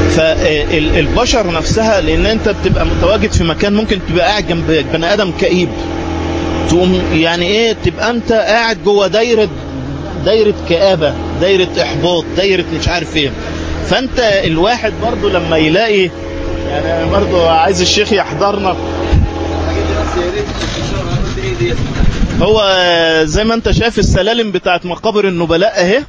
فالبشر نفسها لان انت بتبقى متواجد في مكان ممكن تبقى قاعد جنب بني ادم كئيب تقوم يعني ايه تبقى انت قاعد جوه دايره دايره كآبه دايره احباط دايره مش عارف ايه فانت الواحد برضو لما يلاقي يعني أنا برضو عايز الشيخ يحضرنا هو زي ما انت شايف السلالم بتاعت مقابر النبلاء اهي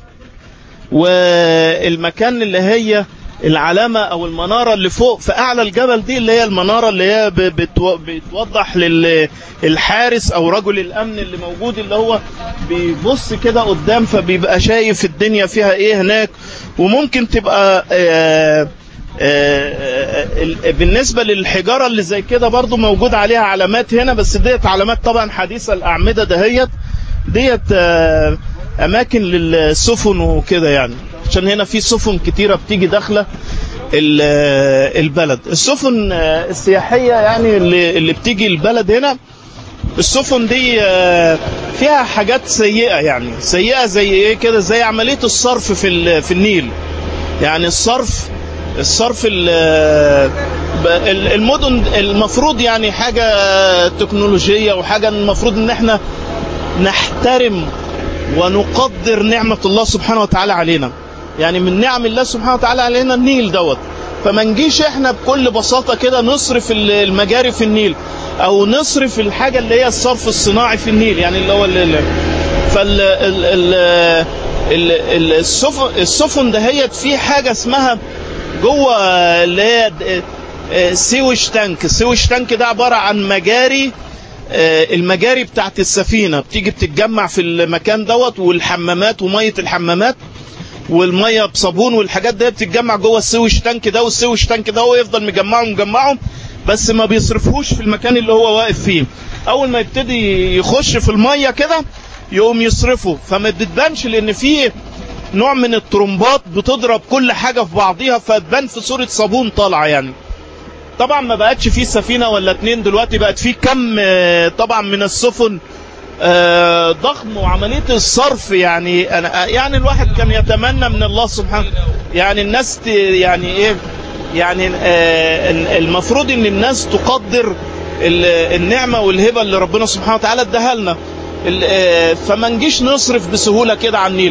والمكان اللي هي العلامة او المنارة اللي فوق في اعلى الجبل دي اللي هي المنارة اللي هي ب- بتو- بتوضح للحارس او رجل الامن اللي موجود اللي هو بيبص كده قدام فبيبقى شايف الدنيا فيها ايه هناك وممكن تبقى آه آه، ال- بالنسبة للحجارة اللي زي كده برضو موجود عليها علامات هنا بس ديت علامات طبعا حديثة الأعمدة دهيت ديت آه، أماكن للسفن وكده يعني عشان هنا في سفن كتيرة بتيجي داخلة ال- آه، البلد السفن آه، السياحية يعني اللي اللي بتيجي البلد هنا السفن دي آه، فيها حاجات سيئة يعني سيئة زي ايه كده زي عملية الصرف في ال- في النيل يعني الصرف الصرف ال- ب- ال- المدن المفروض يعني حاجة تكنولوجية وحاجة المفروض ان احنا نحترم ونقدر نعمة الله سبحانه وتعالى علينا يعني من نعم الله سبحانه وتعالى علينا النيل دوت فما نجيش احنا بكل بساطة كده نصرف ال- المجاري في النيل او نصرف الحاجة اللي هي الصرف الصناعي في النيل يعني اللي هو ال- فال ال ال ال ال السفن السفن دهيت في حاجة اسمها جوه اللي هي د- آه، سيوش تانك السيوش تانك ده عبارة عن مجاري آه، المجاري بتاعت السفينة بتيجي بتتجمع في المكان دوت والحمامات ومية الحمامات والميه بصابون والحاجات دي بتتجمع جوه السويش تانك ده والسويش تانك ده هو يفضل مجمعهم مجمعهم بس ما بيصرفوش في المكان اللي هو واقف فيه اول ما يبتدي يخش في الميه كده يقوم يصرفه فما بتبانش لان في نوع من الطرمبات بتضرب كل حاجه في بعضيها فتبان في صوره صابون طالعه يعني طبعا ما بقتش فيه سفينه ولا اتنين دلوقتي بقت فيه كم آه، طبعا من السفن آه، ضخم وعمليه الصرف يعني انا يعني الواحد كان يتمنى من الله سبحانه يعني الناس ت- يعني ايه يعني آه، المفروض ان الناس تقدر ال- النعمه والهبه اللي ربنا سبحانه وتعالى اداها لنا ال- آه، فما نجيش نصرف بسهوله كده على النيل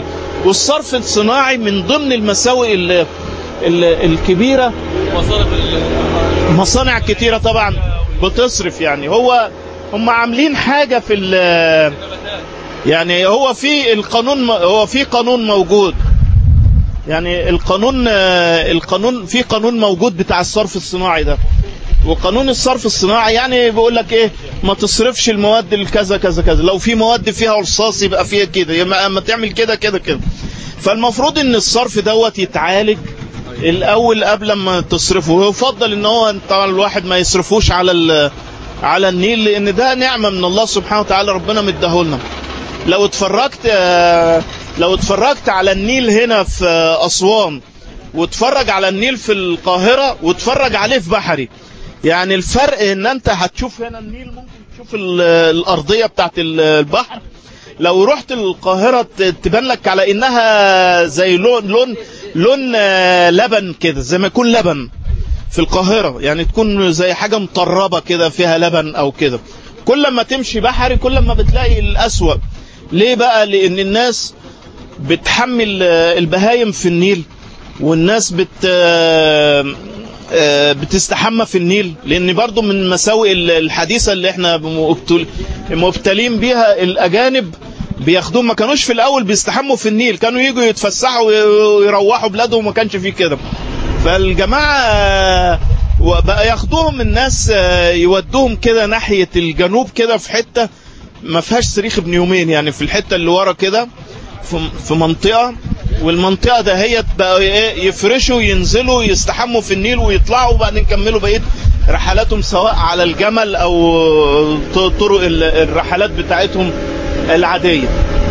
والصرف الصناعي من ضمن المساوئ ال- ال- الكبيره مصارف ال- مصانع كتيره طبعا بتصرف يعني هو هم عاملين حاجه في ال- يعني هو في القانون هو في قانون موجود يعني القانون القانون في قانون موجود بتاع الصرف الصناعي ده وقانون الصرف الصناعي يعني بيقول لك ايه ما تصرفش المواد الكذا كذا كذا لو في مواد فيها رصاص يبقى فيها كده يبقى اما تعمل كده كده كده فالمفروض ان الصرف دوت يتعالج الاول قبل ما تصرفه ويفضل ان هو طبعا الواحد ما يصرفوش على ال- على النيل لان ده نعمه من الله سبحانه وتعالى ربنا مديهولنا لو اتفرجت آه، لو اتفرجت على النيل هنا في آه، اسوان واتفرج على النيل في القاهره واتفرج عليه في بحري يعني الفرق ان انت هتشوف هنا النيل ممكن تشوف ال- الارضيه بتاعت ال- البحر لو رحت القاهره ت- تبان لك على انها زي لون لون لون آه، لبن كده زي ما يكون لبن في القاهرة يعني تكون زي حاجة مطربة كده فيها لبن أو كده كل ما تمشي بحري كل ما بتلاقي الأسوأ ليه بقى لأن الناس بتحمل آه، البهايم في النيل والناس بت آه، آه، بتستحمى في النيل لأن برضو من مساوئ ال- الحديثة اللي احنا مبتل- مبتلين بيها الأجانب بياخدوهم ما كانوش في الأول بيستحموا في النيل كانوا يجوا يتفسحوا ويروحوا بلادهم وما كانش فيه كده فالجماعة آه، وبقى ياخدوهم الناس آه، يودوهم كده ناحية الجنوب كده في حتة ما فيهاش صريخ ابن يومين يعني في الحتة اللي ورا كده في في منطقة والمنطقة ده هي بقى ايه يفرشوا ينزلوا يستحموا في النيل ويطلعوا وبعدين يكملوا بقية رحلاتهم سواء على الجمل او ط- طرق ال- الرحلات بتاعتهم العادية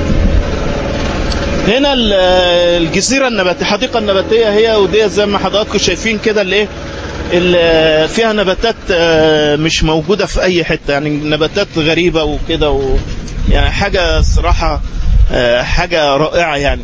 هنا ال- الجزيرة النباتية الحديقة النباتية هي ودي زي ما حضراتكم شايفين كده اللي ايه ال- فيها نباتات آه، مش موجودة في أي حتة يعني نباتات غريبة وكده و يعني حاجة صراحة آه، حاجة رائعة يعني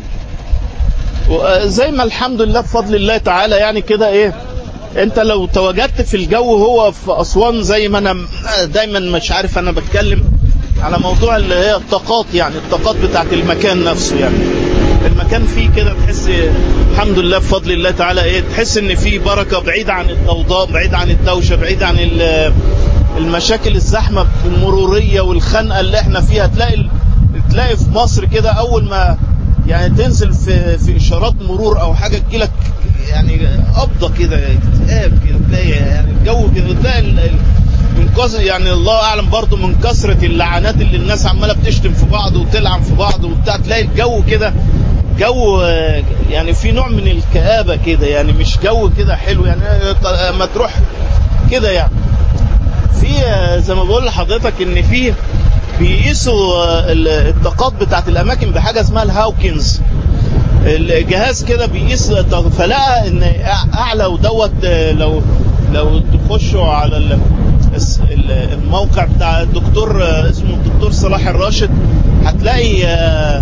وزي ما الحمد لله بفضل الله تعالى يعني كده ايه انت لو تواجدت في الجو هو في اسوان زي ما انا دايما مش عارف انا بتكلم على موضوع اللي هي الطاقات يعني الطاقات بتاعت المكان نفسه يعني المكان فيه كده تحس الحمد لله بفضل الله تعالى ايه تحس ان فيه بركه بعيد عن الضوضاء بعيد عن الدوشه بعيد عن ال- المشاكل الزحمه المروريه والخنقه اللي احنا فيها تلاقي تلاقي في مصر كده اول ما يعني تنزل في في اشارات مرور او حاجه تجيلك يعني قبضه كده اكتئاب كده تلاقي يعني الجو كده تلاقي ال- ال- من كثر يعني الله اعلم برضو من كثره اللعنات اللي الناس عماله بتشتم في بعض وتلعن في بعض وبتاع تلاقي الجو كده جو آه، يعني في نوع من الكآبة كده يعني مش جو كده حلو يعني اما تروح كده يعني في آه، زي ما بقول لحضرتك ان في بيقيسوا آه، ال- الطاقات بتاعت الاماكن بحاجه اسمها الهاوكنز الجهاز كده بيقيس الطاقة، فلقى ان اعلى ودوت آه، لو لو تخشوا على ال- الس- ال- الموقع بتاع الدكتور آه، اسمه الدكتور صلاح الراشد هتلاقي آه،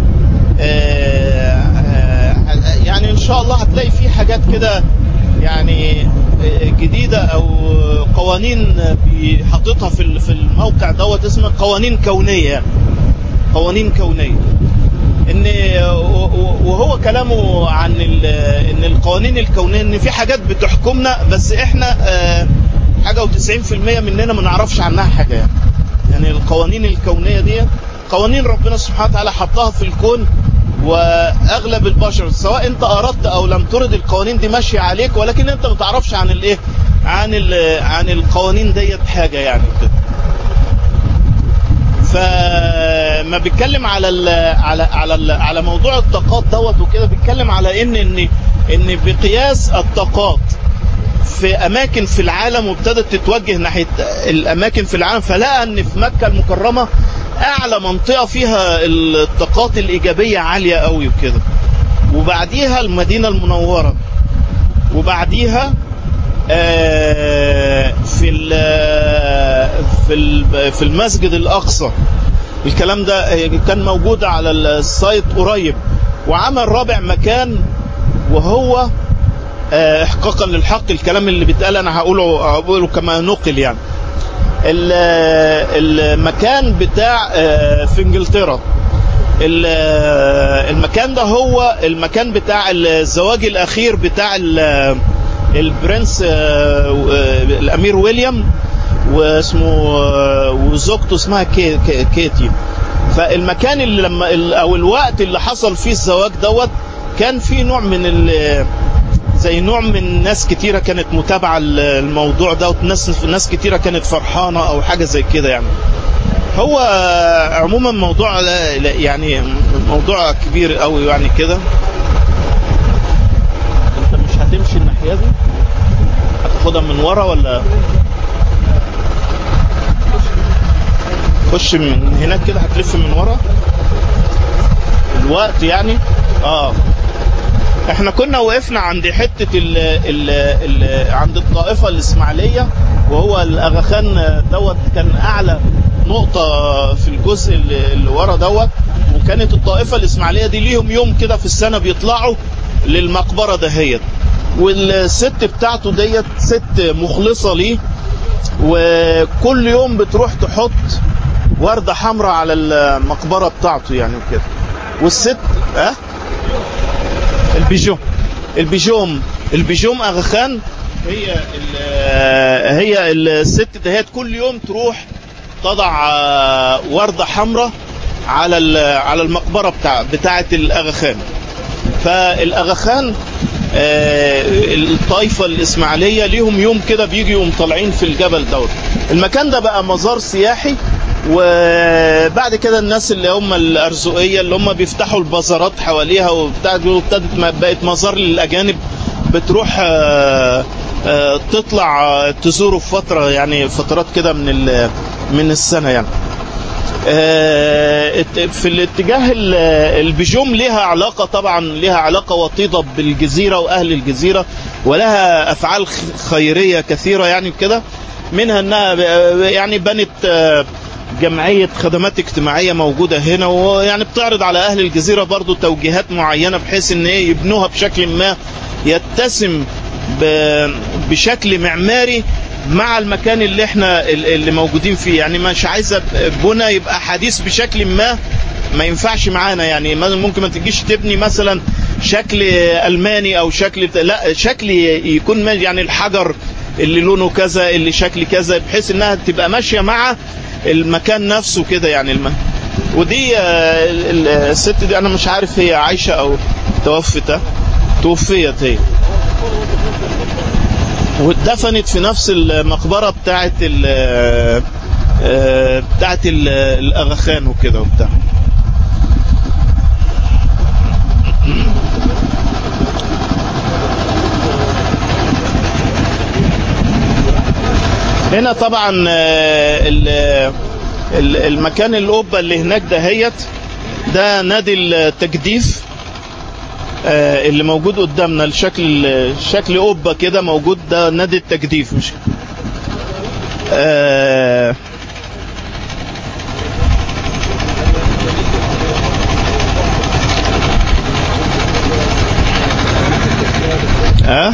آه، آه، يعني ان شاء الله هتلاقي فيه حاجات كده يعني آه، جديده او قوانين بي- حاططها في ال- في الموقع دوت اسمها قوانين كونيه يعني قوانين كونيه ان و- و- وهو كلامه عن ال- ان القوانين الكونيه ان في حاجات بتحكمنا بس احنا آه، حاجه و90% مننا ما نعرفش عنها حاجه يعني يعني القوانين الكونيه دي قوانين ربنا سبحانه وتعالى حطها في الكون واغلب البشر سواء انت اردت او لم ترد القوانين دي ماشيه عليك ولكن انت ما تعرفش عن الايه عن ال- عن القوانين ديت حاجه يعني كده فما بيتكلم على ال على على ال على موضوع الطاقات دوت وكده بيتكلم على ان ان ان بقياس الطاقات في اماكن في العالم وابتدت تتوجه ناحيه الاماكن في العالم فلقى ان في مكه المكرمه اعلى منطقه فيها الطاقات الايجابيه عاليه قوي وكده وبعديها المدينه المنوره وبعديها آه، في ال- في ال- في المسجد الاقصى الكلام ده كان موجود على السايت قريب وعمل رابع مكان وهو آه، احقاقا للحق الكلام اللي بيتقال انا هقوله هقوله كما نقل يعني ال- المكان بتاع آه، في انجلترا ال- المكان ده هو المكان بتاع الزواج الاخير بتاع ال- البرنس آه، آه، الامير ويليام واسمه آه، وزوجته اسمها كي- كي- كيتي فالمكان اللي لما ال- او الوقت اللي حصل فيه الزواج دوت كان في نوع من ال- زي نوع من ناس كتيره كانت متابعه ال- الموضوع ده وناس ناس كتيره كانت فرحانه او حاجه زي كده يعني هو عموما موضوع لا- لا- يعني موضوع كبير قوي يعني كده انت مش هتمشي الناحيه دي هتاخدها من ورا ولا خش من هناك كده هتلف من ورا الوقت يعني اه احنا كنا وقفنا عند حته ال ال ال عند الطائفه الاسماعيليه وهو الاغاخان دوت كان اعلى نقطه في الجزء اللي اللي ورا دوت وكانت الطائفه الاسماعيليه دي ليهم يوم كده في السنه بيطلعوا للمقبره دهيت والست بتاعته ديت ست مخلصه ليه وكل يوم بتروح تحط ورده حمراء على المقبره بتاعته يعني وكده والست اه البيجوم البيجوم البيجوم اغاخان هي ال- هي الست دهيت كل يوم تروح تضع آه، ورده حمراء على ال- على المقبره بتاع بتاعه الاغاخان فالاغاخان آه، الطائفه الاسماعيليه ليهم يوم كده بيجي يوم طالعين في الجبل دوت المكان ده بقى مزار سياحي وبعد كده الناس اللي هم الارزقيه اللي هم بيفتحوا البازارات حواليها وبتاع وابتدت م- بقت مزار للاجانب بتروح آه، آه، تطلع آه، تزوره في فتره يعني فترات كده من ال- من السنه يعني آه، ات- في الاتجاه ال- البيجوم لها علاقة طبعا لها علاقة وطيدة بالجزيرة وأهل الجزيرة ولها أفعال خ- خيرية كثيرة يعني كده منها أنها ب- يعني بنت آه، جمعية خدمات اجتماعية موجودة هنا ويعني بتعرض على أهل الجزيرة برضو توجيهات معينة بحيث أن إيه يبنوها بشكل ما يتسم ب- بشكل معماري مع المكان اللي احنا ال- اللي موجودين فيه يعني مش عايزه بنى يبقى حديث بشكل ما ما ينفعش معانا يعني ما- ممكن ما تجيش تبني مثلا شكل الماني او شكل لا شكل يكون ما- يعني الحجر اللي لونه كذا اللي شكل كذا بحيث انها تبقى ماشيه مع المكان نفسه كده يعني الم... ودي آه، ال- ال- الست دي انا مش عارف هي عايشه او توفت آه. توفيت هي واتدفنت في نفس المقبره بتاعت ال آه، بتاعت ال- الاغاخان وكده وبتاع هنا طبعا آه، ال- ال- المكان القبه اللي هناك دهيت ده نادي التجديف آه، اللي موجود قدامنا الشكل شكل قبه كده موجود ده نادي التجديف مش آه ها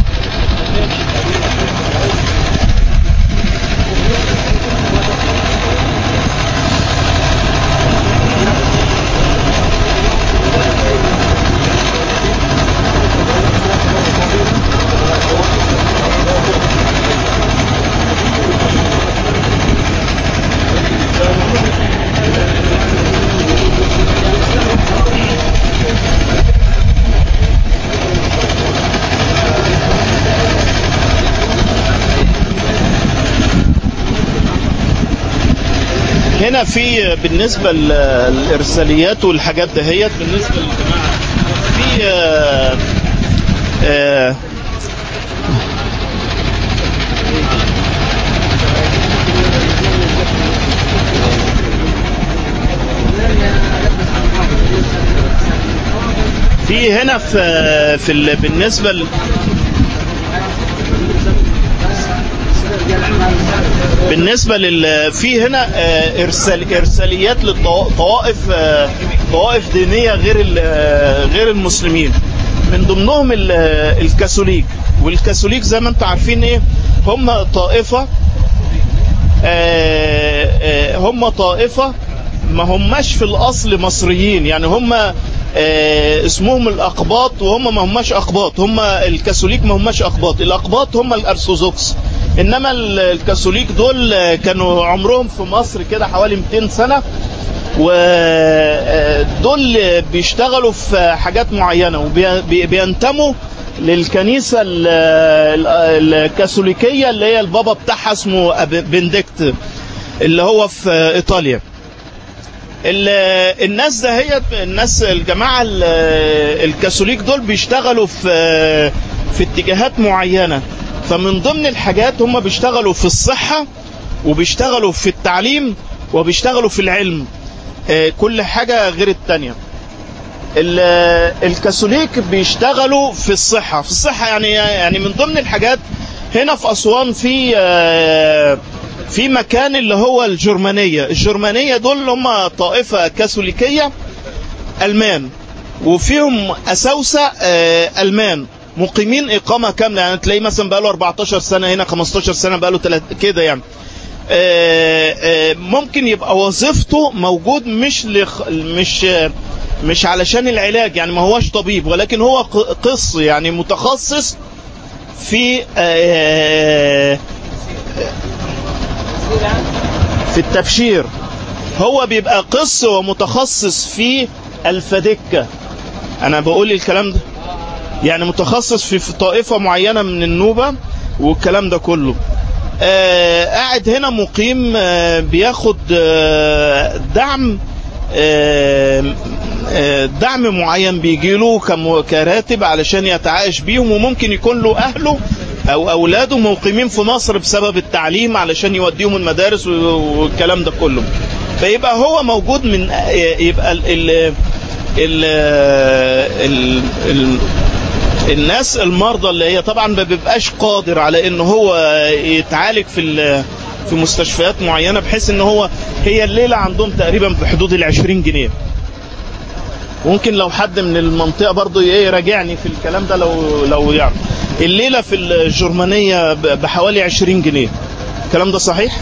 هنا في بالنسبه للارساليات والحاجات دهيت بالنسبه للجماعه في آه آه في هنا في في ال- بالنسبه ل... بالنسبة لل في هنا آه، إرسال إرساليات للطوائف آه، طوائف دينية غير ال- آه، غير المسلمين من ضمنهم ال- آه، الكاثوليك والكاثوليك زي ما انتم عارفين ايه هم طائفة آه، آه، هم طائفة ما هماش في الاصل مصريين يعني هم آه، اسمهم الاقباط وهم ما هماش اقباط هم الكاثوليك ما هماش اقباط الاقباط هم الارثوذكس انما ال- الكاثوليك دول آه، كانوا عمرهم في مصر كده حوالي 200 سنه ودول بيشتغلوا في حاجات معينة وبينتموا للكنيسة ال- ال- الكاثوليكية اللي هي البابا بتاعها اسمه أب- بنديكت اللي هو في إيطاليا ال- الناس ده هي الناس الجماعة ال- الكاثوليك دول بيشتغلوا في في اتجاهات معينة فمن ضمن الحاجات هم بيشتغلوا في الصحة وبيشتغلوا في التعليم وبيشتغلوا في العلم آه، كل حاجة غير التانية ال- الكاثوليك بيشتغلوا في الصحة في الصحة يعني يعني من ضمن الحاجات هنا في أسوان في آه، في مكان اللي هو الجرمانية الجرمانية دول هم طائفة كاثوليكية ألمان وفيهم أساوسة آه، ألمان مقيمين إقامة كاملة يعني تلاقيه مثلا بقاله 14 سنة هنا 15 سنة بقاله تلات كده يعني آه، آه، ممكن يبقى وظيفته موجود مش لخ... مش آه، مش علشان العلاج يعني ما هوش طبيب ولكن هو ق- قص يعني متخصص في آه، في التبشير هو بيبقى قص ومتخصص في الفدكة انا بقول الكلام ده يعني متخصص في في طائفة معينة من النوبة والكلام ده كله آه قاعد هنا مقيم آه بياخد آه دعم آه آه دعم معين بيجيله كم- كراتب علشان يتعايش بيهم وممكن يكون له اهله او اولاده مقيمين في مصر بسبب التعليم علشان يوديهم المدارس و- والكلام ده كله فيبقى هو موجود من يبقى ال ال ال ال ال الناس المرضى اللي هي طبعا ما بيبقاش قادر على ان هو يتعالج في ال- في مستشفيات معينه بحيث ان هو هي الليله عندهم تقريبا بحدود ال 20 جنيه ممكن لو حد من المنطقه برضه ايه يراجعني في الكلام ده لو لو يعرف الليله في الجرمانيه ب- بحوالي 20 جنيه الكلام ده صحيح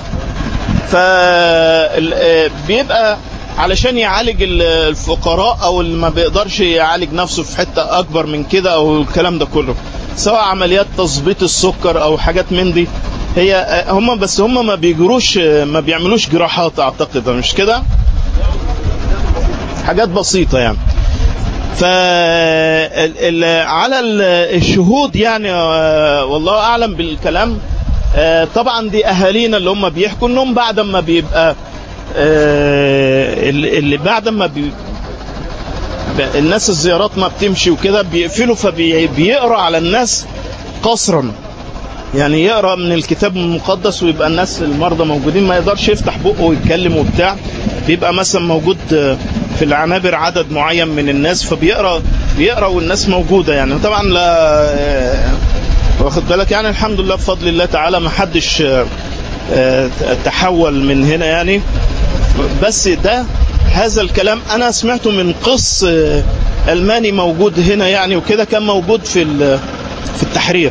فبيبقى علشان يعالج ال- الفقراء او اللي ما بيقدرش يعالج نفسه في حته اكبر من كده او الكلام ده كله سواء عمليات تظبيط السكر او حاجات من دي هي هم بس هم ما بيجروش ما بيعملوش جراحات اعتقد مش كده حاجات بسيطه يعني ف ال- ال- على ال- الشهود يعني آه، والله اعلم بالكلام آه، طبعا دي اهالينا اللي هم بيحكوا انهم بعد ما بيبقى آه، اللي اللي بعد ما بي ب- الناس الزيارات ما بتمشي وكده بيقفلوا فبيقرا على الناس قصرا يعني يقرا من الكتاب المقدس ويبقى الناس المرضى موجودين ما يقدرش يفتح بقه ويتكلم وبتاع بيبقى مثلا موجود آه، في العنابر عدد معين من الناس فبيقرا بيقرا والناس موجوده يعني طبعا لا آه، واخد بالك يعني الحمد لله بفضل الله تعالى ما حدش آه، آه، تحول من هنا يعني بس ده هذا الكلام انا سمعته من قص آه، الماني موجود هنا يعني وكده كان موجود في ال- في التحرير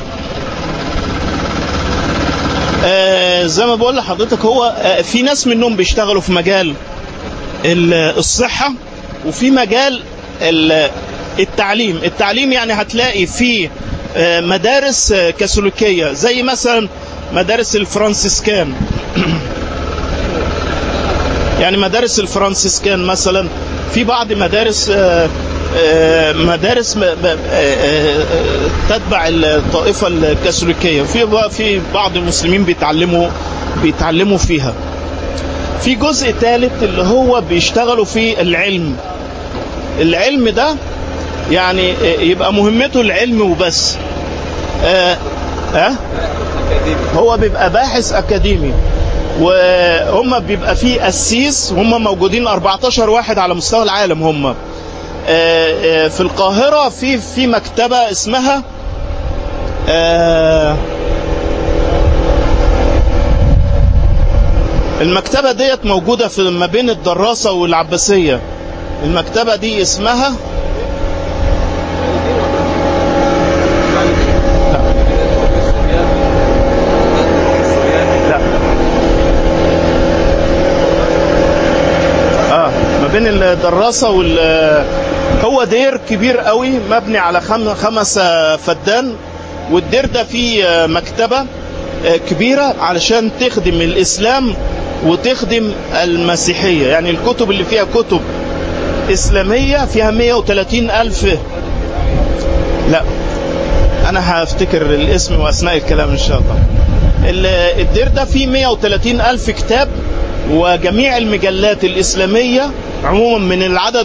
آه، زي ما بقول لحضرتك هو آه، في ناس منهم بيشتغلوا في مجال ال- الصحة وفي مجال ال- التعليم التعليم يعني هتلاقي في آه، مدارس آه، كاثوليكية زي مثلا مدارس الفرنسيسكان يعني مدارس الفرنسيسكان مثلا في بعض مدارس آه، آه، مدارس م- م- آه، آه، تتبع الطائفة الكاثوليكية في في بعض المسلمين بيتعلموا بيتعلموا فيها في جزء ثالث اللي هو بيشتغلوا في العلم العلم ده يعني يبقى مهمته العلم وبس آه آه هو بيبقى باحث اكاديمي وهم بيبقى فيه قسيس هم موجودين 14 واحد على مستوى العالم هم آه، آه، في القاهرة في في مكتبة اسمها آه، المكتبة ديت موجودة في ما بين الدراسة والعباسية المكتبة دي اسمها لا اه بين الدراسة وال هو دير كبير قوي مبني على خم... خمس آه، فدان والدير ده فيه آه، مكتبة آه، كبيرة علشان تخدم الإسلام وتخدم المسيحية يعني الكتب اللي فيها كتب إسلامية فيها 130 ألف لا أنا هفتكر الاسم وأثناء الكلام إن شاء الله ال- الدير ده فيه 130 ألف كتاب وجميع المجلات الإسلامية عموما من العدد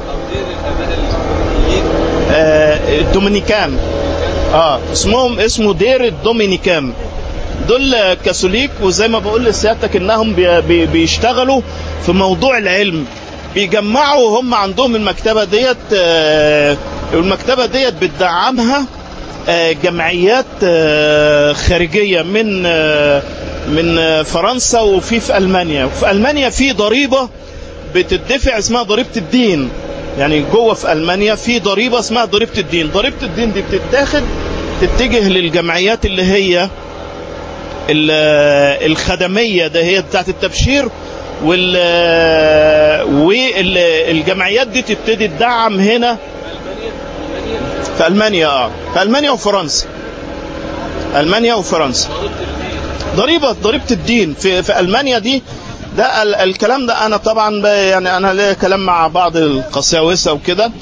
آه، الدومينيكان اه اسمهم اسمه دير الدومينيكان دول كاثوليك وزي ما بقول لسيادتك انهم بي بي بيشتغلوا في موضوع العلم بيجمعوا هم عندهم المكتبه ديت آه، المكتبه ديت بتدعمها آه، جمعيات آه، خارجيه من آه، من آه، فرنسا وفي في المانيا وفي المانيا في ضريبه بتدفع اسمها ضريبه الدين يعني جوه في المانيا في ضريبه اسمها ضريبه الدين ضريبه الدين دي بتتاخد تتجه للجمعيات اللي هي ال- الخدميه ده هي بتاعت التبشير وال والجمعيات دي تبتدي تدعم هنا في المانيا اه في المانيا وفرنسا المانيا وفرنسا ضريبه ضريبه الدين في في المانيا دي ده ال- الكلام ده انا طبعا ب- يعني انا ليا كلام مع بعض القساوسه وكده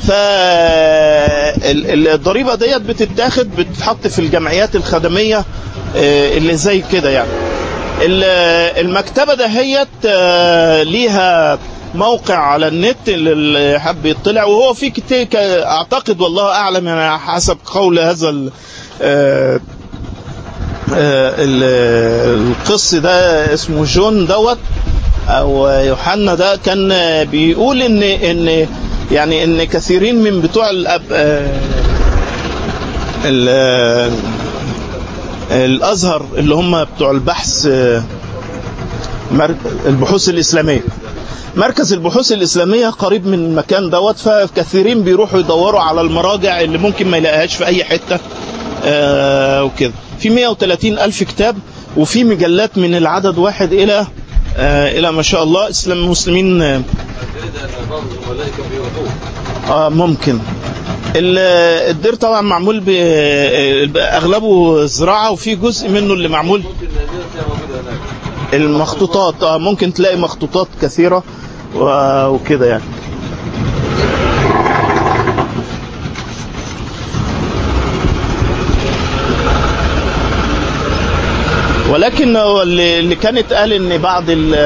فالضريبه ديت بتتاخد بتتحط في الجمعيات الخدميه آه، اللي زي كده يعني ال- المكتبه دهيت آه، ليها موقع على النت اللي حب يطلع وهو في كتير اعتقد والله اعلم يعني حسب قول هذا ال- آه، آه، ال- القس ده اسمه جون دوت او يوحنا ده كان بيقول ان ان يعني ان كثيرين من بتوع الأب آه، ال- آه، الازهر اللي هم بتوع البحث آه، مر- البحوث الاسلاميه مركز البحوث الإسلامية قريب من المكان دوت فكثيرين بيروحوا يدوروا على المراجع اللي ممكن ما يلاقيهاش في أي حتة آه وكده في 130 ألف كتاب وفي مجلات من العدد واحد إلى آه إلى ما شاء الله إسلام المسلمين آه آه ممكن ال- الدير طبعا معمول ب- آه، اغلبه زراعه وفي جزء منه اللي معمول المخطوطات اه ممكن تلاقي مخطوطات كثيره و- وكده يعني ولكن هو اللي اللي كانت قال ان بعض ال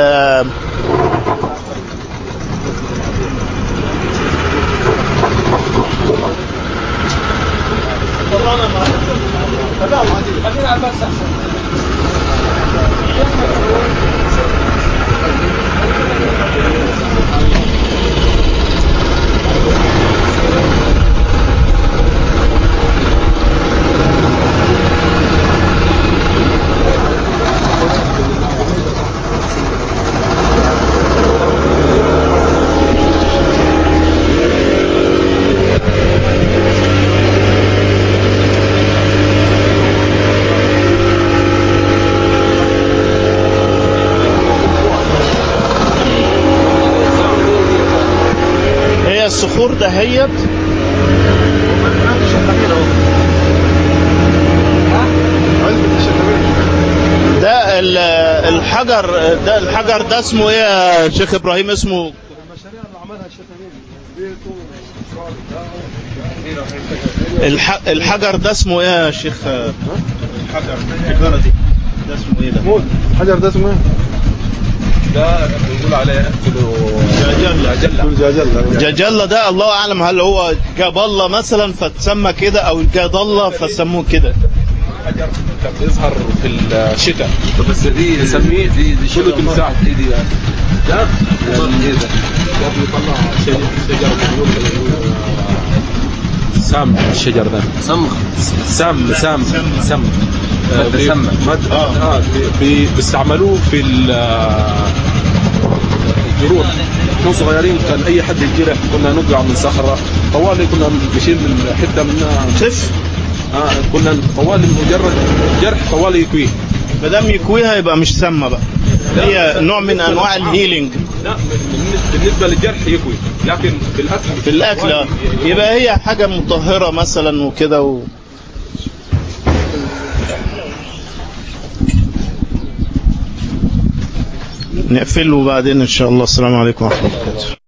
هي الصخور دهيت ده ال- الحجر ده الحجر ده اسمه ايه يا شيخ ابراهيم اسمه المشاريع اللي عملها الشيخ امين بيته والمشروع بتاعه الح... الحجر ده اسمه ايه يا شيخ الحجر الحجاره دي ده اسمه ايه ده محمود الحجر ده اسمه ايه؟ ده بيقول عليه جاجلة كل جاجل جاجلة ده الله اعلم هل هو جاب الله مثلا فتسمى كده او جاد الله فسموه كده حجر كان بيظهر في الشتاء بس دي نسميه دي دي كله تمساح ايه دي يعني؟ ده يعني ايه ده؟ ده بيطلع شجر شجر بيقول سام الشجر ده صمغ سام سام سام مادة بي- سامة. مادة اه بي- بي- بيستعملوه في ال- آه، الجروح احنا صغيرين كان اي حد يجرح كنا نقع من صخره طوالي كنا نشيل حته منها خف آه كنا طوالي مجرد جرح طوالي يكويه ما دام يكويها يبقى مش سامه بقى هي نوع من انواع الهيلينج لا بالنسبة- بالنسبة للجرح يكوي لكن بالأكل في الاكل آه. يبقى هي حاجه مطهره مثلا وكده و... نقفله بعدين ان شاء الله السلام عليكم ورحمه الله وبركاته